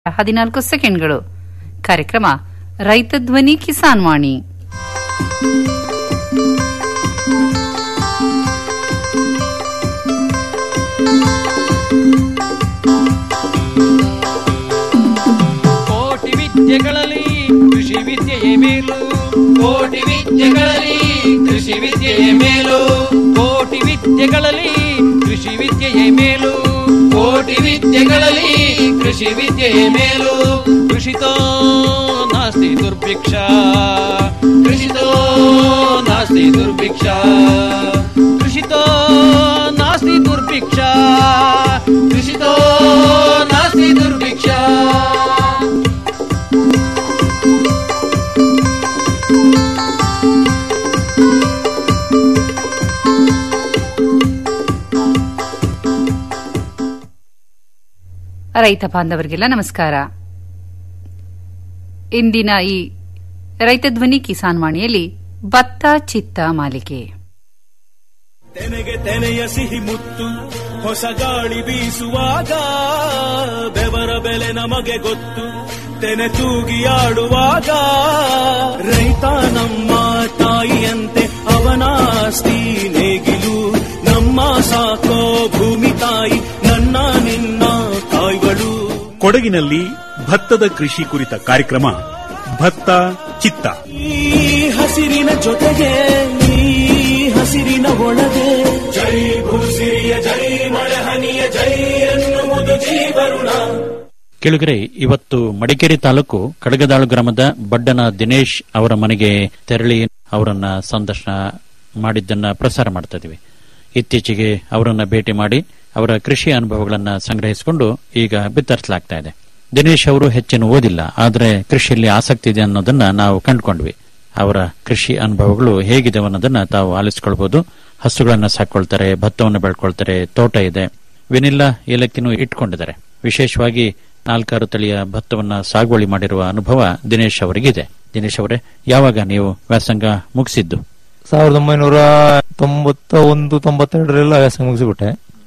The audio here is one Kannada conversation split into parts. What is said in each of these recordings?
ಹದಿನಾಲ್ಕು ಸೆಕೆಂಡ್ಗಳು ಕಾರ್ಯಕ್ರಮ ರೈತ ಧ್ವನಿ ಕಿಸಾನ್ ವಾಣಿ ಕೋಟಿ ವಿದ್ಯೆಗಳಲ್ಲಿ ಕೃಷಿ ವಿದ್ಯೆಯೇ ಮೇಲು ಕೋಟಿ ವಿದ್ಯೆಗಳಲ್ಲಿ ಕೃಷಿ ವಿದ್ಯೆಯೇ ಮೇಲು ಕೋಟಿ ವಿದ್ಯೆಗಳಲ್ಲಿ ಕೃಷಿ ವಿದ್ಯೆಯೇ ಮೇಲು ಕೋಟಿ ವಿದ್ಯೆಗಳಲ್ಲಿ ಕೃಷಿ ವಿದ್ಯೆಯೇ ಮೇಲು ಕೃಷಿತೋ ನಾಸ್ತಿ ದುರ್ಭಿಕ್ಷ ಕೃಷಿತೋ ನಾಸ್ತಿ ದುರ್ಭಿಕ್ಷ ಕೃಷಿತೋ ನಾಸ್ತಿ ದುರ್ಭಿಕ್ಷ ಕೃಷಿತೋ ನಾಸ್ತಿ ದುರ್ಭಿಕ್ಷ ರೈತ ಬಾಂಧವರಿಗೆಲ್ಲ ನಮಸ್ಕಾರ ಇಂದಿನ ಈ ರೈತ ಧ್ವನಿ ಕಿಸಾನ್ ವಾಣಿಯಲ್ಲಿ ಭತ್ತ ಚಿತ್ತ ಮಾಲಿಕೆ ತೆನೆಗೆ ತೆನೆಯ ಸಿಹಿ ಮುತ್ತು ಹೊಸ ಗಾಳಿ ಬೀಸುವಾಗ ಬೆವರ ಬೆಲೆ ನಮಗೆ ಗೊತ್ತು ತೆನೆ ತೂಗಿ ಆಡುವಾಗ ರೈತ ನಮ್ಮ ತಾಯಿಯಂತೆ ಅವನಾಸ್ತಿ ನೇಗಿಲು ನಮ್ಮ ಸಾಕೋ ಭೂಮಿ ತಾಯಿ ನನ್ನ ನಿನ್ನ ತಾಯ್ಗಳು ಕೊಡಗಿನಲ್ಲಿ ಭತ್ತದ ಕೃಷಿ ಕುರಿತ ಕಾರ್ಯಕ್ರಮ ಭತ್ತ ಚಿತ್ತ ಈ ಹಸಿರಿನ ಜೊತೆಗೆ ಈ ಹಸಿರಿನ ಒಳಗೆ ಜೈ ಭೂಸಿರಿಯ ಜೈ ಮಳೆಹನಿಯ ಜೈ ಎನ್ನುವುದು ಜೀವರುಣ ಕೆಳಗರೆ ಇವತ್ತು ಮಡಿಕೇರಿ ತಾಲೂಕು ಕಡಗದಾಳು ಗ್ರಾಮದ ಬಡ್ಡನ ದಿನೇಶ್ ಅವರ ಮನೆಗೆ ತೆರಳಿ ಅವರನ್ನ ಸಂದರ್ಶನ ಮಾಡಿದ್ದನ್ನ ಪ್ರಸಾರ ಮಾಡ್ತಾ ಇದೀವಿ ಇತ್ತೀಚೆಗೆ ಅವರನ್ನ ಭೇಟಿ ಮಾಡಿ ಅವರ ಕೃಷಿ ಅನುಭವಗಳನ್ನ ಸಂಗ್ರಹಿಸಿಕೊಂಡು ಈಗ ಬಿತ್ತರಿಸಲಾಗ್ತಾ ಇದೆ ದಿನೇಶ್ ಅವರು ಹೆಚ್ಚಿನ ಓದಿಲ್ಲ ಆದರೆ ಕೃಷಿಯಲ್ಲಿ ಆಸಕ್ತಿ ಇದೆ ಅನ್ನೋದನ್ನ ನಾವು ಕಂಡುಕೊಂಡ್ವಿ ಅವರ ಕೃಷಿ ಅನುಭವಗಳು ಹೇಗಿದೆ ಅನ್ನೋದನ್ನ ತಾವು ಆಲಿಸಿಕೊಳ್ಬಹುದು ಹಸುಗಳನ್ನ ಸಾಕೊಳ್ತಾರೆ ಭತ್ತವನ್ನು ಬೆಳ್ಕೊಳ್ತಾರೆ ತೋಟ ಇದೆ ವೆನಿಲ್ಲಾ ಏಲಕ್ಕಿನೂ ಇಟ್ಕೊಂಡಿದ್ದಾರೆ ವಿಶೇಷವಾಗಿ ನಾಲ್ಕಾರು ತಳಿಯ ಭತ್ತವನ್ನ ಸಾಗುವಳಿ ಮಾಡಿರುವ ಅನುಭವ ದಿನೇಶ್ ಅವರಿಗಿದೆ ದಿನೇಶ್ ಅವರೇ ಯಾವಾಗ ನೀವು ವ್ಯಾಸಂಗ ಮುಗಿಸಿದ್ದು ಸಾವಿರದ ಒಂಬೈನೂರ ತೊಂಬತ್ತ ಒಂದು ತೊಂಬತ್ತೆರಡರೆಲ್ಲ ವ್ಯಾಸಂಗ ಮುಗಿಸಿಬಿಟ್ಟೆ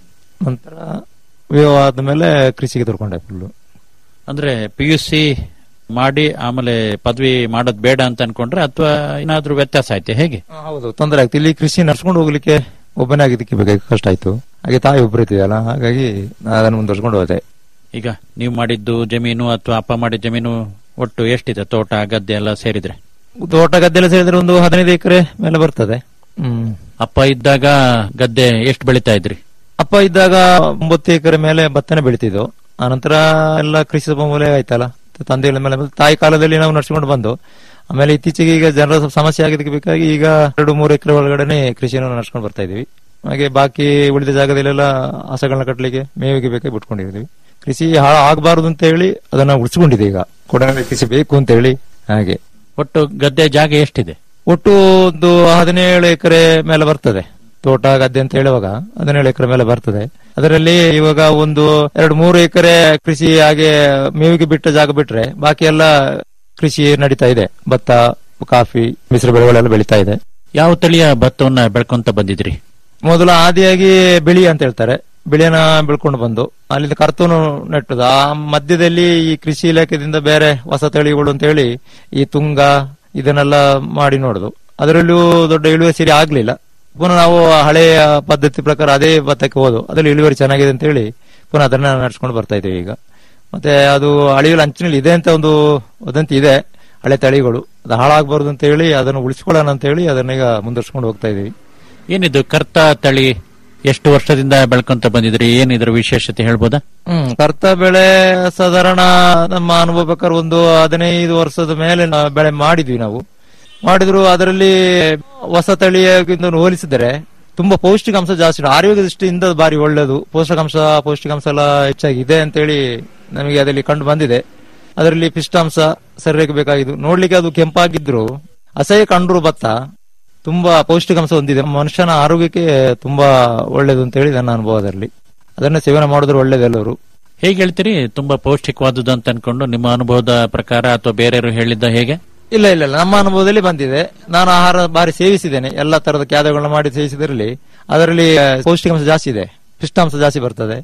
ನಂತರ ವಿವಾಹ ಆದ್ಮೇಲೆ ಕೃಷಿಗೆ ತರ್ಕೊಂಡೆ ಫುಲ್ಲು ಅಂದ್ರೆ ಪಿ ಯು ಸಿ ಮಾಡಿ ಆಮೇಲೆ ಪದವಿ ಮಾಡೋದ್ ಬೇಡ ಅಂತ ಅನ್ಕೊಂಡ್ರೆ ಅಥವಾ ಏನಾದ್ರೂ ವ್ಯತ್ಯಾಸ ಆಯ್ತು ಹೇಗೆ ಹೌದು ತೊಂದರೆ ಆಗ್ತದೆ ಇಲ್ಲಿ ಕೃಷಿ ನಡ್ಸ್ಕೊಂಡು ಹೋಗ್ಲಿಕ್ಕೆ ಒಬ್ಬನೇ ಆಗಿದ್ದಕ್ಕೆ ಬೇಕಾಗಿ ಕಷ್ಟ ಆಯ್ತು ಹಾಗೆ ತಾಯಿ ಒಬ್ಬರು ಇರ್ತಿದೆಯಲ್ಲ ಹಾಗಾಗಿ ನಾನು ಅದನ್ನು ಮುಂದುವರ್ಸ್ಕೊಂಡು ಹೋದೆ ಈಗ ನೀವು ಮಾಡಿದ್ದು ಜಮೀನು ಅಥವಾ ಅಪ್ಪ ಮಾಡಿದ ಜಮೀನು ಒಟ್ಟು ಎಷ್ಟಿದೆ ತೋಟ ಗದ್ದೆ ಎಲ್ಲ ಸೇರಿದ್ರೆ ತೋಟ ಗದ್ದೆ ಎಲ್ಲ ಸೇರಿದ್ರೆ ಒಂದು ಹದಿನೈದು ಎಕರೆ ಮೇಲೆ ಬರ್ತದೆ ಹ್ಮ್ ಅಪ್ಪ ಇದ್ದಾಗ ಗದ್ದೆ ಎಷ್ಟು ಬೆಳಿತಾ ಇದ್ರಿ ಅಪ್ಪ ಇದ್ದಾಗ ಒಂಬತ್ತು ಎಕರೆ ಮೇಲೆ ಭತ್ತನೆ ಬೆಳಿತಿದ್ದು ಆನಂತರ ಎಲ್ಲ ಕೃಷಿ ಸಂಪನ್ಮೂಲ ಆಯ್ತಲ್ಲ ತಂದೆಗಳ ಮೇಲೆ ಮತ್ತೆ ತಾಯಿ ಕಾಲದಲ್ಲಿ ನಾವು ನಡ್ಸ್ಕೊಂಡು ಬಂದು ಆಮೇಲೆ ಇತ್ತೀಚೆಗೆ ಈಗ ಜನರ ಸ್ವಲ್ಪ ಸಮಸ್ಯೆ ಆಗಿದ್ದಕ್ಕೆ ಬೇಕಾಗಿ ಈಗ ಎರಡು ಮೂರು ಎಕರೆ ಒಳಗಡೆನೆ ಕೃಷಿಯನ್ನು ನಡ್ಸ್ಕೊಂಡು ಬರ್ತಾ ಇದೀವಿ ಹಾಗೆ ಬಾಕಿ ಉಳಿದ ಜಾಗದಲ್ಲೆಲ್ಲ ಹಸಗಳನ್ನ ಕಟ್ಟಲಿಕ್ಕೆ ಮೇವಿಗೆ ಬೇಕಾಗಿ ಬಿಟ್ಕೊಂಡಿದ್ದೀವಿ ಕೃಷಿ ಹಾಳು ಆಗಬಾರದು ಅಂತ ಹೇಳಿ ಅದನ್ನ ಉಳಿಸ್ಕೊಂಡಿದೆ ಈಗ ಕೊಡಗಿನಲ್ಲಿ ಕೃಷಿ ಬೇಕು ಅಂತ ಹೇಳಿ ಹಾಗೆ ಒಟ್ಟು ಗದ್ದೆ ಜಾಗ ಎಷ್ಟಿದೆ ಒಟ್ಟು ಒಂದು ಹದಿನೇಳು ಎಕರೆ ಮೇಲೆ ಬರ್ತದೆ ತೋಟ ಗದ್ದೆ ಅಂತ ಹೇಳುವಾಗ ಹದಿನೇಳು ಎಕರೆ ಮೇಲೆ ಬರ್ತದೆ ಅದರಲ್ಲಿ ಇವಾಗ ಒಂದು ಎರಡು ಮೂರು ಎಕರೆ ಕೃಷಿ ಹಾಗೆ ಮೇವಿಗೆ ಬಿಟ್ಟ ಜಾಗ ಬಿಟ್ರೆ ಬಾಕಿ ಎಲ್ಲ ಕೃಷಿ ನಡೀತಾ ಇದೆ ಭತ್ತ ಕಾಫಿ ಮಿಶ್ರ ಬೆಳೆಗಳೆಲ್ಲ ಬೆಳೀತಾ ಇದೆ ಯಾವ ತಳಿಯ ಭತ್ತವನ್ನ ಬೆಳ್ಕೊಂತ ಬಂದಿದ್ರಿ ಮೊದಲು ಆದಿಯಾಗಿ ಬಿಳಿ ಅಂತ ಹೇಳ್ತಾರೆ ಬಿಳಿಯನ್ನ ಬೆಳ್ಕೊಂಡು ಬಂದು ಅಲ್ಲಿಂದ ಕರ್ತೂನು ನೆಟ್ಟದು ಆ ಮಧ್ಯದಲ್ಲಿ ಈ ಕೃಷಿ ಇಲಾಖೆದಿಂದ ಬೇರೆ ಹೊಸ ತಳಿಗಳು ಅಂತ ಹೇಳಿ ಈ ತುಂಗ ಇದನ್ನೆಲ್ಲ ಮಾಡಿ ನೋಡುದು ಅದರಲ್ಲೂ ದೊಡ್ಡ ಇಳುವರಿ ಸರಿ ಆಗ್ಲಿಲ್ಲ ಪುನಃ ನಾವು ಹಳೆಯ ಪದ್ಧತಿ ಪ್ರಕಾರ ಅದೇ ಭತ್ತಕ್ಕೆ ಹೋದು ಅದರಲ್ಲಿ ಇಳುವರಿ ಚೆನ್ನಾಗಿದೆ ಅಂತ ಹೇಳಿ ಪುನಃ ಅದನ್ನ ನಡ್ಸ್ಕೊಂಡು ಬರ್ತಾ ಇದ್ದೇವೆ ಈಗ ಮತ್ತೆ ಅದು ಅಳಿಯಲು ಅಂಚಿನಲ್ಲಿ ಇದೆ ಅಂತ ಒಂದು ವದಂತಿ ಇದೆ ಹಳೆ ತಳಿಗಳು ಅದು ಹಾಳಾಗಬಾರ್ದು ಅಂತ ಹೇಳಿ ಅದನ್ನು ಉಳಿಸ್ಕೊಳ್ಳೋಣ ಅಂತ ಹೇಳಿ ಅದನ್ನ ಈಗ ಮುಂದುವರ್ಸ್ಕೊಂಡು ಹೋಗ್ತಾ ಇದೀವಿ ಏನಿದು ಕರ್ತ ತಳಿ ಎಷ್ಟು ವರ್ಷದಿಂದ ಬೆಳ್ಕೊಂತ ಬಂದಿದ್ರಿ ಏನಿದ್ರ ವಿಶೇಷತೆ ಹೇಳ್ಬೋದಾ ಹ್ಮ್ ಕರ್ತ ಬೆಳೆ ಸಾಧಾರಣ ನಮ್ಮ ಅನುಭವ ಪ್ರಕಾರ ಒಂದು ಹದಿನೈದು ವರ್ಷದ ಮೇಲೆ ನಾವು ಬೆಳೆ ಮಾಡಿದ್ವಿ ನಾವು ಮಾಡಿದ್ರು ಅದರಲ್ಲಿ ಹೊಸ ತಳಿಯಾಗಿಂದ ಹೋಲಿಸಿದರೆ ತುಂಬಾ ಪೌಷ್ಟಿಕಾಂಶ ಜಾಸ್ತಿ ಉಂಟು. ಆರೋಗ್ಯ ದೃಷ್ಟಿಯಿಂದ ಅದು ಬಾರಿ ಒಳ್ಳೆಯದು ಪೋಷಕಾಂಶ ಪೌಷ್ಟಿಕಾಂಶ ಎಲ್ಲ ಹೆಚ್ಚಾಗಿದೆ ಅಂತೇಳಿ ನಮಗೆ ಅದರಲ್ಲಿ ಕಂಡು ಬಂದಿದೆ ಅದರಲ್ಲಿ ಪಿಷ್ಟಾಂಶ ಸರಿಯಾಗಿ ಬೇಕಾಗಿದ್ದು ನೋಡ್ಲಿಕ್ಕೆ ಅದು ಕೆಂಪಾಗಿದ್ರು ಅಸಹ್ಯ ಕಂಡ್ರು ಭತ್ತ ತುಂಬಾ ಪೌಷ್ಟಿಕಾಂಶ ಹೊಂದಿದೆ ಮನುಷ್ಯನ ಆರೋಗ್ಯಕ್ಕೆ ತುಂಬಾ ಒಳ್ಳೇದು ಅಂತ ಹೇಳಿ ನನ್ನ ಅನುಭವದಲ್ಲಿ ಅದನ್ನ ಸೇವನೆ ಮಾಡಿದ್ರೆ ಒಳ್ಳೇದೆಲ್ಲರೂ ಹೇಗೆ ಹೇಳ್ತೀರಿ ತುಂಬಾ ಪೌಷ್ಟಿಕವಾದುದು ಅಂತ ಅನ್ಕೊಂಡು ನಿಮ್ಮ ಅನುಭವದ ಪ್ರಕಾರ ಅಥವಾ ಬೇರೆಯವರು ಹೇಳಿದ್ದ ಹೇಗೆ ಇಲ್ಲ ಇಲ್ಲ ಇಲ್ಲ ನಮ್ಮ ಅನುಭವದಲ್ಲಿ ಬಂದಿದೆ ನಾನು ಆಹಾರ ಬಾರಿ ಸೇವಿಸಿದ್ದೇನೆ ಎಲ್ಲಾ ತರದ ಕ್ಯಾದಗಳನ್ನ ಮಾಡಿ ಸೇವಿಸಿದ್ರಲ್ಲಿ ಅದರಲ್ಲಿ ಆ, ಪೌಷ್ಟಿಕಾಂಶ ಜಾಸ್ತಿ ಇದೆ ಪಿಷ್ಟಾಂಶ ಜಾಸ್ತಿ ಬರ್ತದೆ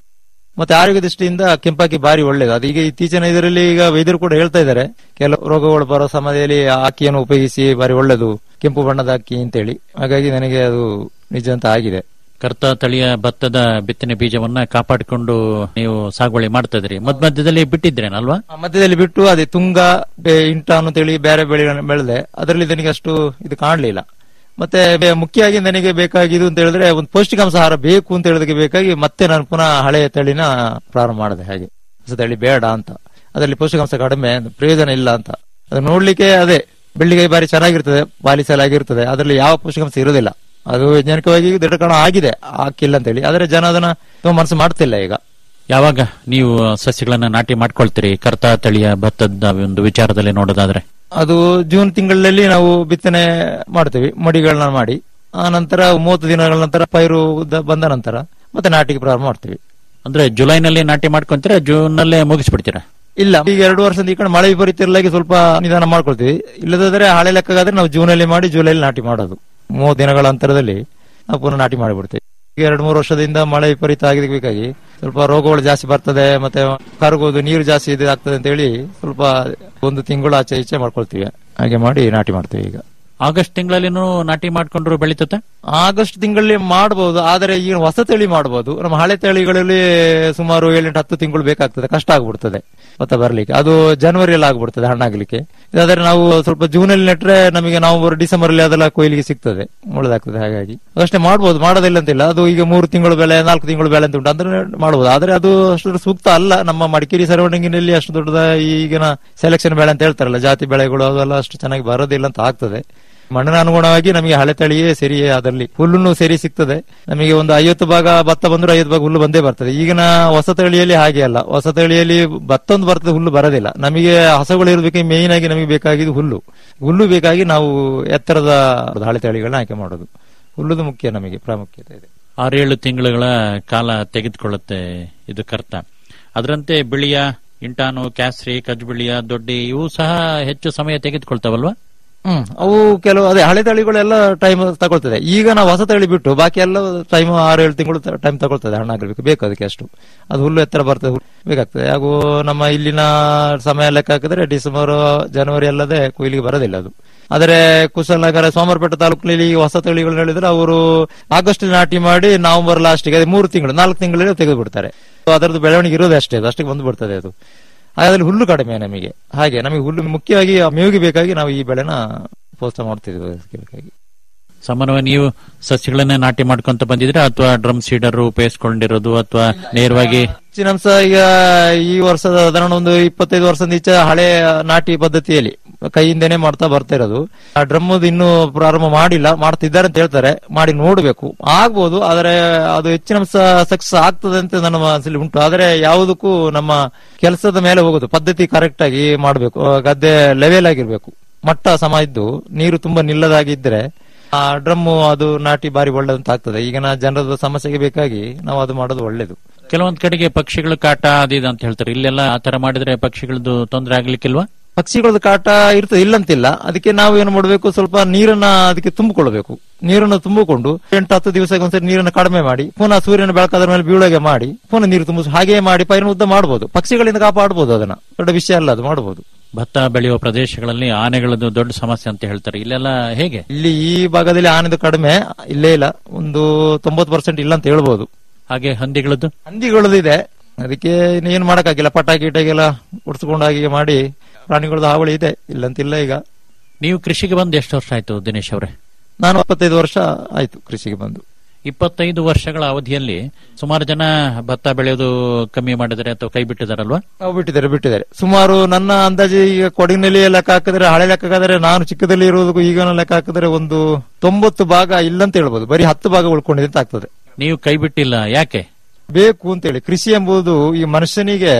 ಮತ್ತೆ ಆರೋಗ್ಯ ದೃಷ್ಟಿಯಿಂದ ಕೆಂಪಾಕಿ ಬಾರಿ ಒಳ್ಳೇದು ಅದು ಈಗ ಇತ್ತೀಚಿನ ಇದರಲ್ಲಿ ಈಗ ವೈದ್ಯರು ಕೂಡ ಹೇಳ್ತಾ ಇದ್ದಾರೆ ಕೆಲವು ರೋಗಗಳು ಬರೋ ಸಮಯದಲ್ಲಿ ಆ ಅಕ್ಕಿಯನ್ನು ಉಪಯೋಗಿಸಿ ಬಾರಿ ಒಳ್ಳೇದು ಕೆಂಪು ಬಣ್ಣದ ಅಕ್ಕಿ ಅಂತೇಳಿ ಹಾಗಾಗಿ ನನಗೆ ಅದು ನಿಜ ಅಂತ ಆಗಿದೆ ಕರ್ತ ತಳಿಯ ಭತ್ತದ ಬಿತ್ತನೆ ಬೀಜವನ್ನ ಕಾಪಾಡಿಕೊಂಡು ನೀವು ಸಾಗುವಳಿ ಮಾಡ್ತಾ ಇದ್ರಿ ಮಧ್ಯ ಮಧ್ಯದಲ್ಲಿ ಬಿಟ್ಟಿದ್ರೇನಲ್ವಾ ಆ ಮಧ್ಯದಲ್ಲಿ ಬಿಟ್ಟು ಅದೇ ತುಂಗ ಬೆ- ಇಂಟಾನು ಅಂತೇಳಿ ಬೇರೆ ಬೆಳೆಗಳನ್ನು ಬೆಳೆದೆ ಅದರಲ್ಲಿ ನನಗೆ ಅಷ್ಟು ಇದು ಕಾಣಲಿಲ್ಲ ಮತ್ತೆ ಬೆ- ಮುಖ್ಯವಾಗಿ ನನಗೆ ಬೇಕಾಗಿದ್ದು ಅಂತ ಹೇಳಿದ್ರೆ ಒಂದು ಪೌಷ್ಟಿಕಾಂಶ ಆಹಾರ ಬೇಕು ಅಂತ ಹೇಳೋದಕ್ಕೆ ಬೇಕಾಗಿ ಮತ್ತೆ ನಾನು ಪುನಃ ಹಳೆಯ ತಳಿನ ಪ್ರಾರಂಭ ಮಾಡಿದೆ ಹಾಗೆ ಹೊಸ ತಳಿ ಬೇಡ ಅಂತ ಅದರಲ್ಲಿ ಪೌಷ್ಟಿಕಾಂಶ ಕಡಿಮೆ ಪ್ರಯೋಜನ ಇಲ್ಲ ಅಂತ ಅದು ನೋಡ್ಲಿಕ್ಕೆ ಅದೇ ಬೆಳ್ಳಿಗೆ ಬಾರಿ ಚೆನ್ನಾಗಿರ್ತದೆ ಪಾಲಿಸಲಾಗಿರ್ತದೆ ಅದರಲ್ಲಿ ಯಾವ ಪೌಷ್ಟಿಕಾಂಶ ಇರೋದಿಲ್ಲ ಅದು ವೈಜ್ಞಾನಿಕವಾಗಿ ದೃಢಕರಣ ಆಗಿದೆ ಹಾಕಿಲ್ಲ ಅಂತೇಳಿ ಆದ್ರೆ ಜನ ಅದನ್ನ ತುಂಬ ಮನಸ್ಸು ಮಾಡ್ತಿಲ್ಲ ಈಗ ಯಾವಾಗ ನೀವು ಸಸ್ಯಗಳನ್ನ ನಾಟಿ ಮಾಡ್ಕೊಳ್ತೀರಿ ಕರ್ತ ತಳಿಯ ಭತ್ತದ ಒಂದು ವಿಚಾರದಲ್ಲಿ ನೋಡೋದಾದ್ರೆ ಅದು ಜೂನ್ ತಿಂಗಳಲ್ಲಿ ನಾವು ಬಿತ್ತನೆ ಮಾಡ್ತೇವೆ ಮಡಿಗಳನ್ನ ಮಾಡಿ ಆ ನಂತರ ಮೂವತ್ತು ದಿನಗಳ ನಂತರ ಪೈರು ದ- ಬಂದ ನಂತರ ಮತ್ತೆ ನಾಟಿಗೆ ಪ್ರಾರಂಭ ಮಾಡ್ತೇವೆ ಅಂದ್ರೆ ಜುಲೈನಲ್ಲಿ ನಾಟಿ ಮಾಡ್ಕೊಂತೀರಾ ಜೂನ್ ನಲ್ಲೇ ಮುಗಿಸ್ಬಿಡ್ತೀರಾ ಇಲ್ಲ ಈಗ ಎರಡು ವರ್ಷದ ಈ ಕಡೆ ಮಳೆ ವಿಪರೀತ ಇರಲಾಗಿ ಸ್ವಲ್ಪ ನಿಧಾನ ಮಾಡ್ಕೊಳ್ತೀವಿ ಇಲ್ಲದಾದ್ರೆ ಹಳೆ ಲೆಕ್ಕಾದ್ರೆ ನಾವು ಜೂನ್ ಅಲ್ಲಿ ಮಾಡಿ ಜುಲೈಲಿ ನಾಟಿ ಮಾಡೋದು ಮೂವತ್ತು ದಿನಗಳ ಅಂತರದಲ್ಲಿ ನಾವು ಪುನಃ ನಾಟಿ ಮಾಡಿಬಿಡ್ತೇವೆ ಈಗ ಎರಡು ಮೂರು ವರ್ಷದಿಂದ ಮಳೆ ವಿಪರೀತ ಆಗಿದ್ದಕ್ಕಾಗಿ ಸ್ವಲ್ಪ ರೋಗಗಳು ಜಾಸ್ತಿ ಬರ್ತದೆ ಮತ್ತೆ ಕರಗೋದು ನೀರು ಜಾಸ್ತಿ ಇದು ಆಗ್ತದೆ ಅಂತ ಹೇಳಿ ಸ್ವಲ್ಪ ಒಂದು ತಿಂಗಳು ಆಚೆ ಈಚೆ ಮಾಡ್ಕೊಳ್ತೀವಿ ಹಾಗೆ ಮಾಡಿ ನಾಟಿ ಮಾಡ್ತೇವೆ ಈಗ ಆಗಸ್ಟ್ ತಿಂಗಳಲ್ಲಿನೂ ನಾಟಿ ಮಾಡ್ಕೊಂಡ್ರು ಬೆಳೀತತೆ ಆಗಸ್ಟ್ ತಿಂಗಳಲ್ಲಿ ಮಾಡಬಹುದು ಆದರೆ ಈಗ ಹೊಸ ತಳಿ ಮಾಡಬಹುದು ನಮ್ಮ ಹಳೆ ತಳಿಗಳಲ್ಲಿ ಸುಮಾರು ಏಳೆಂಟು ಹತ್ತು ತಿಂಗಳು ಬೇಕಾಗ್ತದೆ ಕಷ್ಟ ಆಗ್ಬಿಡ್ತದೆ ಭತ್ತ ಬರ್ಲಿಕ್ಕೆ ಅದು ಜನವರಿಯಲ್ಲಿ ಆಗ್ಬಿಡ್ತದೆ ಹಣ್ಣಾಗ್ಲಿಕ್ಕೆ ಇದಾದ್ರೆ ನಾವು ಸ್ವಲ್ಪ ಜೂನ್ ಅಲ್ಲಿ ನೆಟ್ರೆ ನಮಗೆ ನವೆಂಬರ್ ಡಿಸೆಂಬರ್ ಅಲ್ಲಿ ಅದೆಲ್ಲ ಕೊಯ್ಲಿಗೆ ಸಿಗ್ತದೆ ಒಳ್ಳೇದಾಗ್ತದೆ ಹಾಗಾಗಿ ಅಷ್ಟೇ ಮಾಡಬಹುದು ಮಾಡೋದಿಲ್ಲ ಅಂತಿಲ್ಲ ಅದು ಈಗ ಮೂರು ತಿಂಗಳು ಬೆಳೆ ನಾಲ್ಕು ತಿಂಗಳು ಬೆಳೆ ಅಂತ ಉಂಟು ಅಂದ್ರೆ ಮಾಡಬಹುದು ಆದ್ರೆ ಅದು ಅಷ್ಟು ಸೂಕ್ತ ಅಲ್ಲ ನಮ್ಮ ಮಡಿಕೇರಿ ಸರೌಂಡಿಂಗಿನಲ್ಲಿ ಅಷ್ಟು ದೊಡ್ಡದ ಈಗಿನ ಸೆಲೆಕ್ಷನ್ ಬೆಳೆ ಅಂತ ಹೇಳ್ತಾರಲ್ಲ ಜಾತಿ ಬೆಳೆಗಳು ಅದೆಲ್ಲ ಅಷ್ಟು ಚೆನ್ನಾಗಿ ಬರೋದಿಲ್ಲ ಅಂತ ಆಗ್ತದೆ ಮಣ್ಣಿನ ಅನುಗುಣವಾಗಿ ನಮಗೆ ಹಳೆ ತಳಿಯೇ ಸರಿಯೇ ಅದರಲ್ಲಿ ಹುಲ್ಲುನು ಸರಿ ಸಿಗ್ತದೆ ನಮಗೆ ಒಂದು ಐವತ್ತು ಭಾಗ ಭತ್ತ ಬಂದ್ರೆ ಐವತ್ತು ಭಾಗ ಹುಲ್ಲು ಬಂದೇ ಬರ್ತದೆ ಈಗಿನ ಹೊಸ ತಳಿಯಲ್ಲಿ ಹಾಗೆ ಅಲ್ಲ ಹೊಸ ತಳಿಯಲ್ಲಿ ಭತ್ತ ಒಂದು ಬರ್ತದೆ ಹುಲ್ಲು ಬರೋದಿಲ್ಲ ನಮಗೆ ಹಸಗಳು ಇರಬೇಕು ಮೇಯ್ನ್ ಆಗಿ ನಮಗೆ ಬೇಕಾಗಿದ್ದು ಹುಲ್ಲು ಹುಲ್ಲು ಬೇಕಾಗಿ ನಾವು ಎತ್ತರದ ಹಳೆ ತಳಿಗಳನ್ನ ಆಯ್ಕೆ ಮಾಡೋದು ಹುಲ್ಲುದು ಮುಖ್ಯ ನಮಗೆ ಪ್ರಾಮುಖ್ಯತೆ ಇದೆ ಆರೇಳು ತಿಂಗಳುಗಳ ಕಾಲ ತೆಗೆದುಕೊಳ್ಳುತ್ತೆ ಇದು ಕರ್ತ ಅದರಂತೆ ಬಿಳಿಯ ಇಂಟಾನು ಕ್ಯಾಸ್ರಿ ಕಜ್ಬಿಳಿಯ ದೊಡ್ಡಿ ಇವು ಸಹ ಹೆಚ್ಚು ಸಮಯ ತೆಗೆದುಕೊಳ್ತಾವಲ್ವಾ ಹ್ಮ್ ಅವು ಕೆಲವು ಅದೇ ಹಳೆ ತಳಿಗಳೆಲ್ಲ ಟೈಮ್ ತಗೊಳ್ತದೆ ಈಗ ನಾವು ಹೊಸ ತಳಿ ಬಿಟ್ಟು ಬಾಕಿ ಎಲ್ಲ ಟೈಮ್ ಆರು ಏಳು ತಿಂಗಳು ಟೈಮ್ ತಗೊಳ್ತದೆ ಹಣ್ಣಾಗಬೇಕು ಬೇಕು ಅದಕ್ಕೆ ಅಷ್ಟು ಅದು ಹುಲ್ಲು ಎತ್ತರ ಬರ್ತದೆ ಹುಲ್ಲು ಬೇಕಾಗ್ತದೆ ಹಾಗೂ ನಮ್ಮ ಇಲ್ಲಿನ ಸಮಯ ಲೆಕ್ಕ ಹಾಕಿದ್ರೆ ಡಿಸೆಂಬರ್ ಜನವರಿ ಅಲ್ಲದೆ ಕೊಯ್ಲಿಗೆ ಬರೋದಿಲ್ಲ ಅದು ಆದರೆ ಕುಶಲನಗರ ಸೋಮವಾರಪೇಟೆ ತಾಲೂಕಿನಲ್ಲಿ ಈ ಹೊಸ ತಳಿಗಳು ಹೇಳಿದ್ರೆ ಅವರು ಆಗಸ್ಟ್ ನಾಟಿ ಮಾಡಿ ನವೆಂಬರ್ ಲಾಸ್ಟ್ಗೆ ಅದೇ ಮೂರು ತಿಂಗಳು ನಾಲ್ಕು ತಿಂಗಳಲ್ಲಿ ತೆಗೆದು ಬಿಡ್ತಾರೆ ಅದರದ್ದು ಬೆಳವಣಿಗೆ ಇರೋದು ಅಷ್ಟೇ ಅದು ಅಷ್ಟಕ್ಕೆ ಬಂದು ಬಿಡ್ತದೆ ಅದು ಅದರಲ್ಲಿ ಹುಲ್ಲು ಕಡಿಮೆ ನಮಗೆ ಹಾಗೆ ನಮಗೆ ಹುಲ್ಲು ಮುಖ್ಯವಾಗಿ ಆ ಮೇವಿಗೆ ಬೇಕಾಗಿ ನಾವು ಈ ಬೆಳೆನ ಪ್ರೋತ್ಸಾಹ ಮಾಡ್ತಿದ್ವಿ ಅದಕ್ಕೆ ಬೇಕಾಗಿ ಸಾಮಾನ್ಯವಾಗಿ ನೀವು ಸಸ್ಯಗಳನ್ನೇ ನಾಟಿ ಮಾಡ್ಕೊಂತ ಬಂದಿದ್ರೆ ಅಥವಾ ಡ್ರಮ್ ಸೀಡರ್ ಉಪಯೋಗಿಸ್ಕೊಂಡಿರೋದು ಅಥವಾ ನೇರವಾಗಿ ಹೆಚ್ಚಿನ ಅಂಶ ಈಗ ಈ ವರ್ಷದ ಸಾಧಾರಣ ಒಂದು ಇಪ್ಪತ್ತೈದು ವರ್ಷದ ಈಚೆ ಹಳೆ ನಾಟಿ ಪದ್ಧತಿಯಲ್ಲಿ ಕೈಯಿಂದನೇ ಮಾಡ್ತಾ ಬರ್ತಾ ಇರೋದು ಆ ಡ್ರಮ್ ಇನ್ನೂ ಪ್ರಾರಂಭ ಮಾಡಿಲ್ಲ ಮಾಡ್ತಿದ್ದಾರೆ ಅಂತ ಹೇಳ್ತಾರೆ ಮಾಡಿ ನೋಡಬೇಕು ಆಗ್ಬೋದು ಆದ್ರೆ ಅದು ಹೆಚ್ಚಿನ ಅಂಶ ಸಕ್ಸಸ್ ಆಗ್ತದೆ ಅಂತ ನನ್ನ ಮನಸ್ಸಲ್ಲಿ ಉಂಟು ಆದ್ರೆ ಯಾವುದಕ್ಕೂ ನಮ್ಮ ಕೆಲಸದ ಮೇಲೆ ಹೋಗುದು ಪದ್ಧತಿ ಕರೆಕ್ಟ್ ಆಗಿ ಮಾಡಬೇಕು ಗದ್ದೆ ಲೆವೆಲ್ ಆಗಿರ್ಬೇಕು ಮಟ್ಟ ಸಮ ಇದ್ದು ನೀರು ತುಂಬಾ ನಿಲ್ಲದಾಗಿದ್ರೆ ಆ ಡ್ರಮ್ ಅದು ನಾಟಿ ಬಾರಿ ಒಳ್ಳೇದಂತ ಆಗ್ತದೆ ಈಗಿನ ಜನರದ ಸಮಸ್ಯೆಗೆ ಬೇಕಾಗಿ ನಾವು ಅದು ಮಾಡೋದು ಒಳ್ಳೇದು ಕೆಲವೊಂದ್ ಕಡೆಗೆ ಪಕ್ಷಿಗಳ ಕಾಟ ಅದಿದೆ ಅಂತ ಹೇಳ್ತಾರೆ ಇಲ್ಲೆಲ್ಲ ಆತರ ಮಾಡಿದ್ರೆ ಪಕ್ಷಿಗಳದ್ದು ತೊಂದರೆ ಆಗ್ಲಿಕ್ಕಿಲ್ವಾ ಪಕ್ಷಿಗಳದ್ದು ಕಾಟ ಇರ್ತದೆ ಇಲ್ಲಂತಿಲ್ಲ ಅದಕ್ಕೆ ನಾವು ಏನು ಮಾಡಬೇಕು ಸ್ವಲ್ಪ ನೀರನ್ನ ಅದಕ್ಕೆ ತುಂಬಿಕೊಳ್ಬೇಕು ನೀರನ್ನು ತುಂಬಿಕೊಂಡು ಎಂಟು ಹತ್ತು ದಿವಸಕ್ಕೆ ಒಂದ್ಸರಿ ನೀರನ್ನು ಕಡಿಮೆ ಮಾಡಿ ಪುನಃ ಸೂರ್ಯನ ಬೆಳಕಾದ್ರ ಮೇಲೆ ಬೀಳೋಗೆ ಮಾಡಿ ಪುನಃ ನೀರು ತುಂಬಿಸಿ ಹಾಗೆ ಮಾಡಿ ಪೈರಿನ ಉದ್ದ ಮಾಡಬಹುದು ಪಕ್ಷಿಗಳಿಂದ ಕಾಪಾಡಬಹುದು ಅದನ್ನ ದೊಡ್ಡ ವಿಷಯ ಅಲ್ಲ ಅದು ಮಾಡಬಹುದು ಭತ್ತ ಬೆಳೆಯುವ ಪ್ರದೇಶಗಳಲ್ಲಿ ಆನೆಗಳದ್ದು ದೊಡ್ಡ ಸಮಸ್ಯೆ ಅಂತ ಹೇಳ್ತಾರೆ ಇಲ್ಲೆಲ್ಲ ಹೇಗೆ ಇಲ್ಲಿ ಈ ಭಾಗದಲ್ಲಿ ಆನೆದು ಕಡಿಮೆ ಇಲ್ಲೇ ಇಲ್ಲ ಒಂದು ತೊಂಬತ್ತು ಪರ್ಸೆಂಟ್ ಇಲ್ಲ ಅಂತ ಹೇಳ್ಬೋದು ಹಾಗೆ ಹಂದಿಗಳದ್ದು ಹಂದಿಗಳದ್ದು ಇದೆ ಅದಕ್ಕೆ ಏನು ಮಾಡಕ್ಕಾಗಿಲ್ಲ ಪಟಾಕಿ ಗಿಟಾಕಿಗೆಲ್ಲ ಉಡ್ಸ್ಕೊಂಡು ಹಾಗೆ ಮಾಡಿ ಪ್ರಾಣಿಗಳದ್ದು ಹಾವಳಿ ಇದೆ ಇಲ್ಲಂತಿಲ್ಲ ಈಗ ನೀವು ಕೃಷಿಗೆ ಬಂದು ಎಷ್ಟು ವರ್ಷ ಆಯ್ತು ದಿನೇಶ್ ಅವರೇ ನಾನು ಇಪ್ಪತ್ತೈದು ವರ್ಷ ಆಯ್ತು ಕೃಷಿಗೆ ಬಂದು ಇಪ್ಪತ್ತೈದು ವರ್ಷಗಳ ಅವಧಿಯಲ್ಲಿ ಸುಮಾರು ಜನ ಭತ್ತ ಬೆಳೆಯೋದು ಕಮ್ಮಿ ಮಾಡಿದರೆ ಅಥವಾ ಕೈ ಬಿಟ್ಟಿದಾರಲ್ವಾ ನಾವು ಬಿಟ್ಟಿದ್ದಾರೆ ಬಿಟ್ಟಿದ್ದಾರೆ ಸುಮಾರು ನನ್ನ ಅಂದಾಜು ಈಗ ಕೊಡಗಿನಲ್ಲಿ ಲೆಕ್ಕ ಹಾಕಿದ್ರೆ ಹಳೆ ಲೆಕ್ಕ ಹಾಕಿದ್ರೆ ನಾನು ಚಿಕ್ಕದಲ್ಲಿ ಇರುವುದಕ್ಕೂ ಈಗ ಲೆಕ್ಕ ಹಾಕಿದ್ರೆ ಒಂದು ತೊಂಬತ್ತು ಭಾಗ ಇಲ್ಲಂತ ಹೇಳ್ಬೋದು ಬರೀ ಹತ್ತು ಭಾಗ ಉಳ್ಕೊಂಡಿದೆ ಅಂತ ಆಗ್ತದೆ ನೀವು ಕೈ ಬಿಟ್ಟಿಲ್ಲ ಯಾಕೆ ಬೇಕು ಅಂತೇಳಿ ಕೃಷಿ ಎಂಬುದು ಈ ಮನುಷ್ಯನಿಗೆ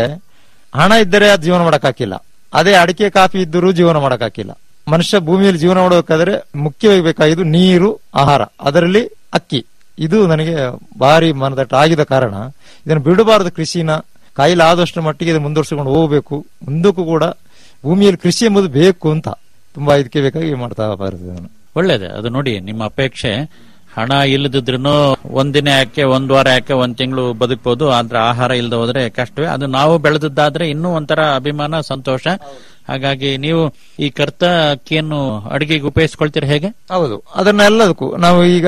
ಹಣ ಇದ್ದರೆ ಅದು ಜೀವನ ಮಾಡಕ್ಕಾಗಿಲ್ಲ ಅದೇ ಅಡಿಕೆ ಕಾಫಿ ಇದ್ದರೂ ಜೀವನ ಮಾಡಕ್ಕಾಗಿಲ್ಲ ಮನುಷ್ಯ ಭೂಮಿಯಲ್ಲಿ ಜೀವನ ಮಾಡಬೇಕಾದ್ರೆ ಮುಖ್ಯವಾಗಿ ಬೇಕಾಗಿದ್ದು ನೀರು ಆಹಾರ ಅದರಲ್ಲಿ ಅಕ್ಕಿ ಇದು ನನಗೆ ಭಾರಿ ಮನದಟ್ಟ ಆಗಿದ ಕಾರಣ ಇದನ್ನು ಬಿಡಬಾರದು ಕೃಷಿನ ಕೈಲಾದಷ್ಟು ಮಟ್ಟಿಗೆ ಇದನ್ನು ಮುಂದುವರ್ಸಿಕೊಂಡು ಹೋಗಬೇಕು ಮುಂದಕ್ಕೂ ಕೂಡ ಭೂಮಿಯಲ್ಲಿ ಕೃಷಿ ಎಂಬುದು ಬೇಕು ಅಂತ ತುಂಬಾ ಇದಕ್ಕೆ ಬೇಕಾಗಿ ಮಾಡ್ತಾ ಬರ್ತದೆ ನಾನು ಒಳ್ಳೇದೆ ಅದು ನೋಡಿ ನಿಮ್ಮ ಅಪೇಕ್ಷೆ ಹಣ ಇಲ್ಲದಿದ್ರು ಒಂದಿನ ಯಾಕೆ ಒಂದ್ ವಾರ ಯಾಕೆ ಒಂದ್ ತಿಂಗಳು ಬದುಕಬಹುದು ಆದ್ರೆ ಆಹಾರ ಇಲ್ಲದೆ ಹೋದ್ರೆ ಕಷ್ಟವೇ ಅದು ನಾವು ಬೆಳೆದದ್ದಾದ್ರೆ ಇನ್ನೂ ಒಂಥರ ಅಭಿಮಾನ ಸಂತೋಷ ಹಾಗಾಗಿ ನೀವು ಈ ಕರ್ತ ಅಕ್ಕಿಯನ್ನು ಅಡಿಗೆಗೆ ಉಪಯೋಗಿಸ್ಕೊಳ್ತೀರಿ ಹೇಗೆ ಹೌದು ಅದನ್ನ ಎಲ್ಲದಕ್ಕೂ ನಾವು ಈಗ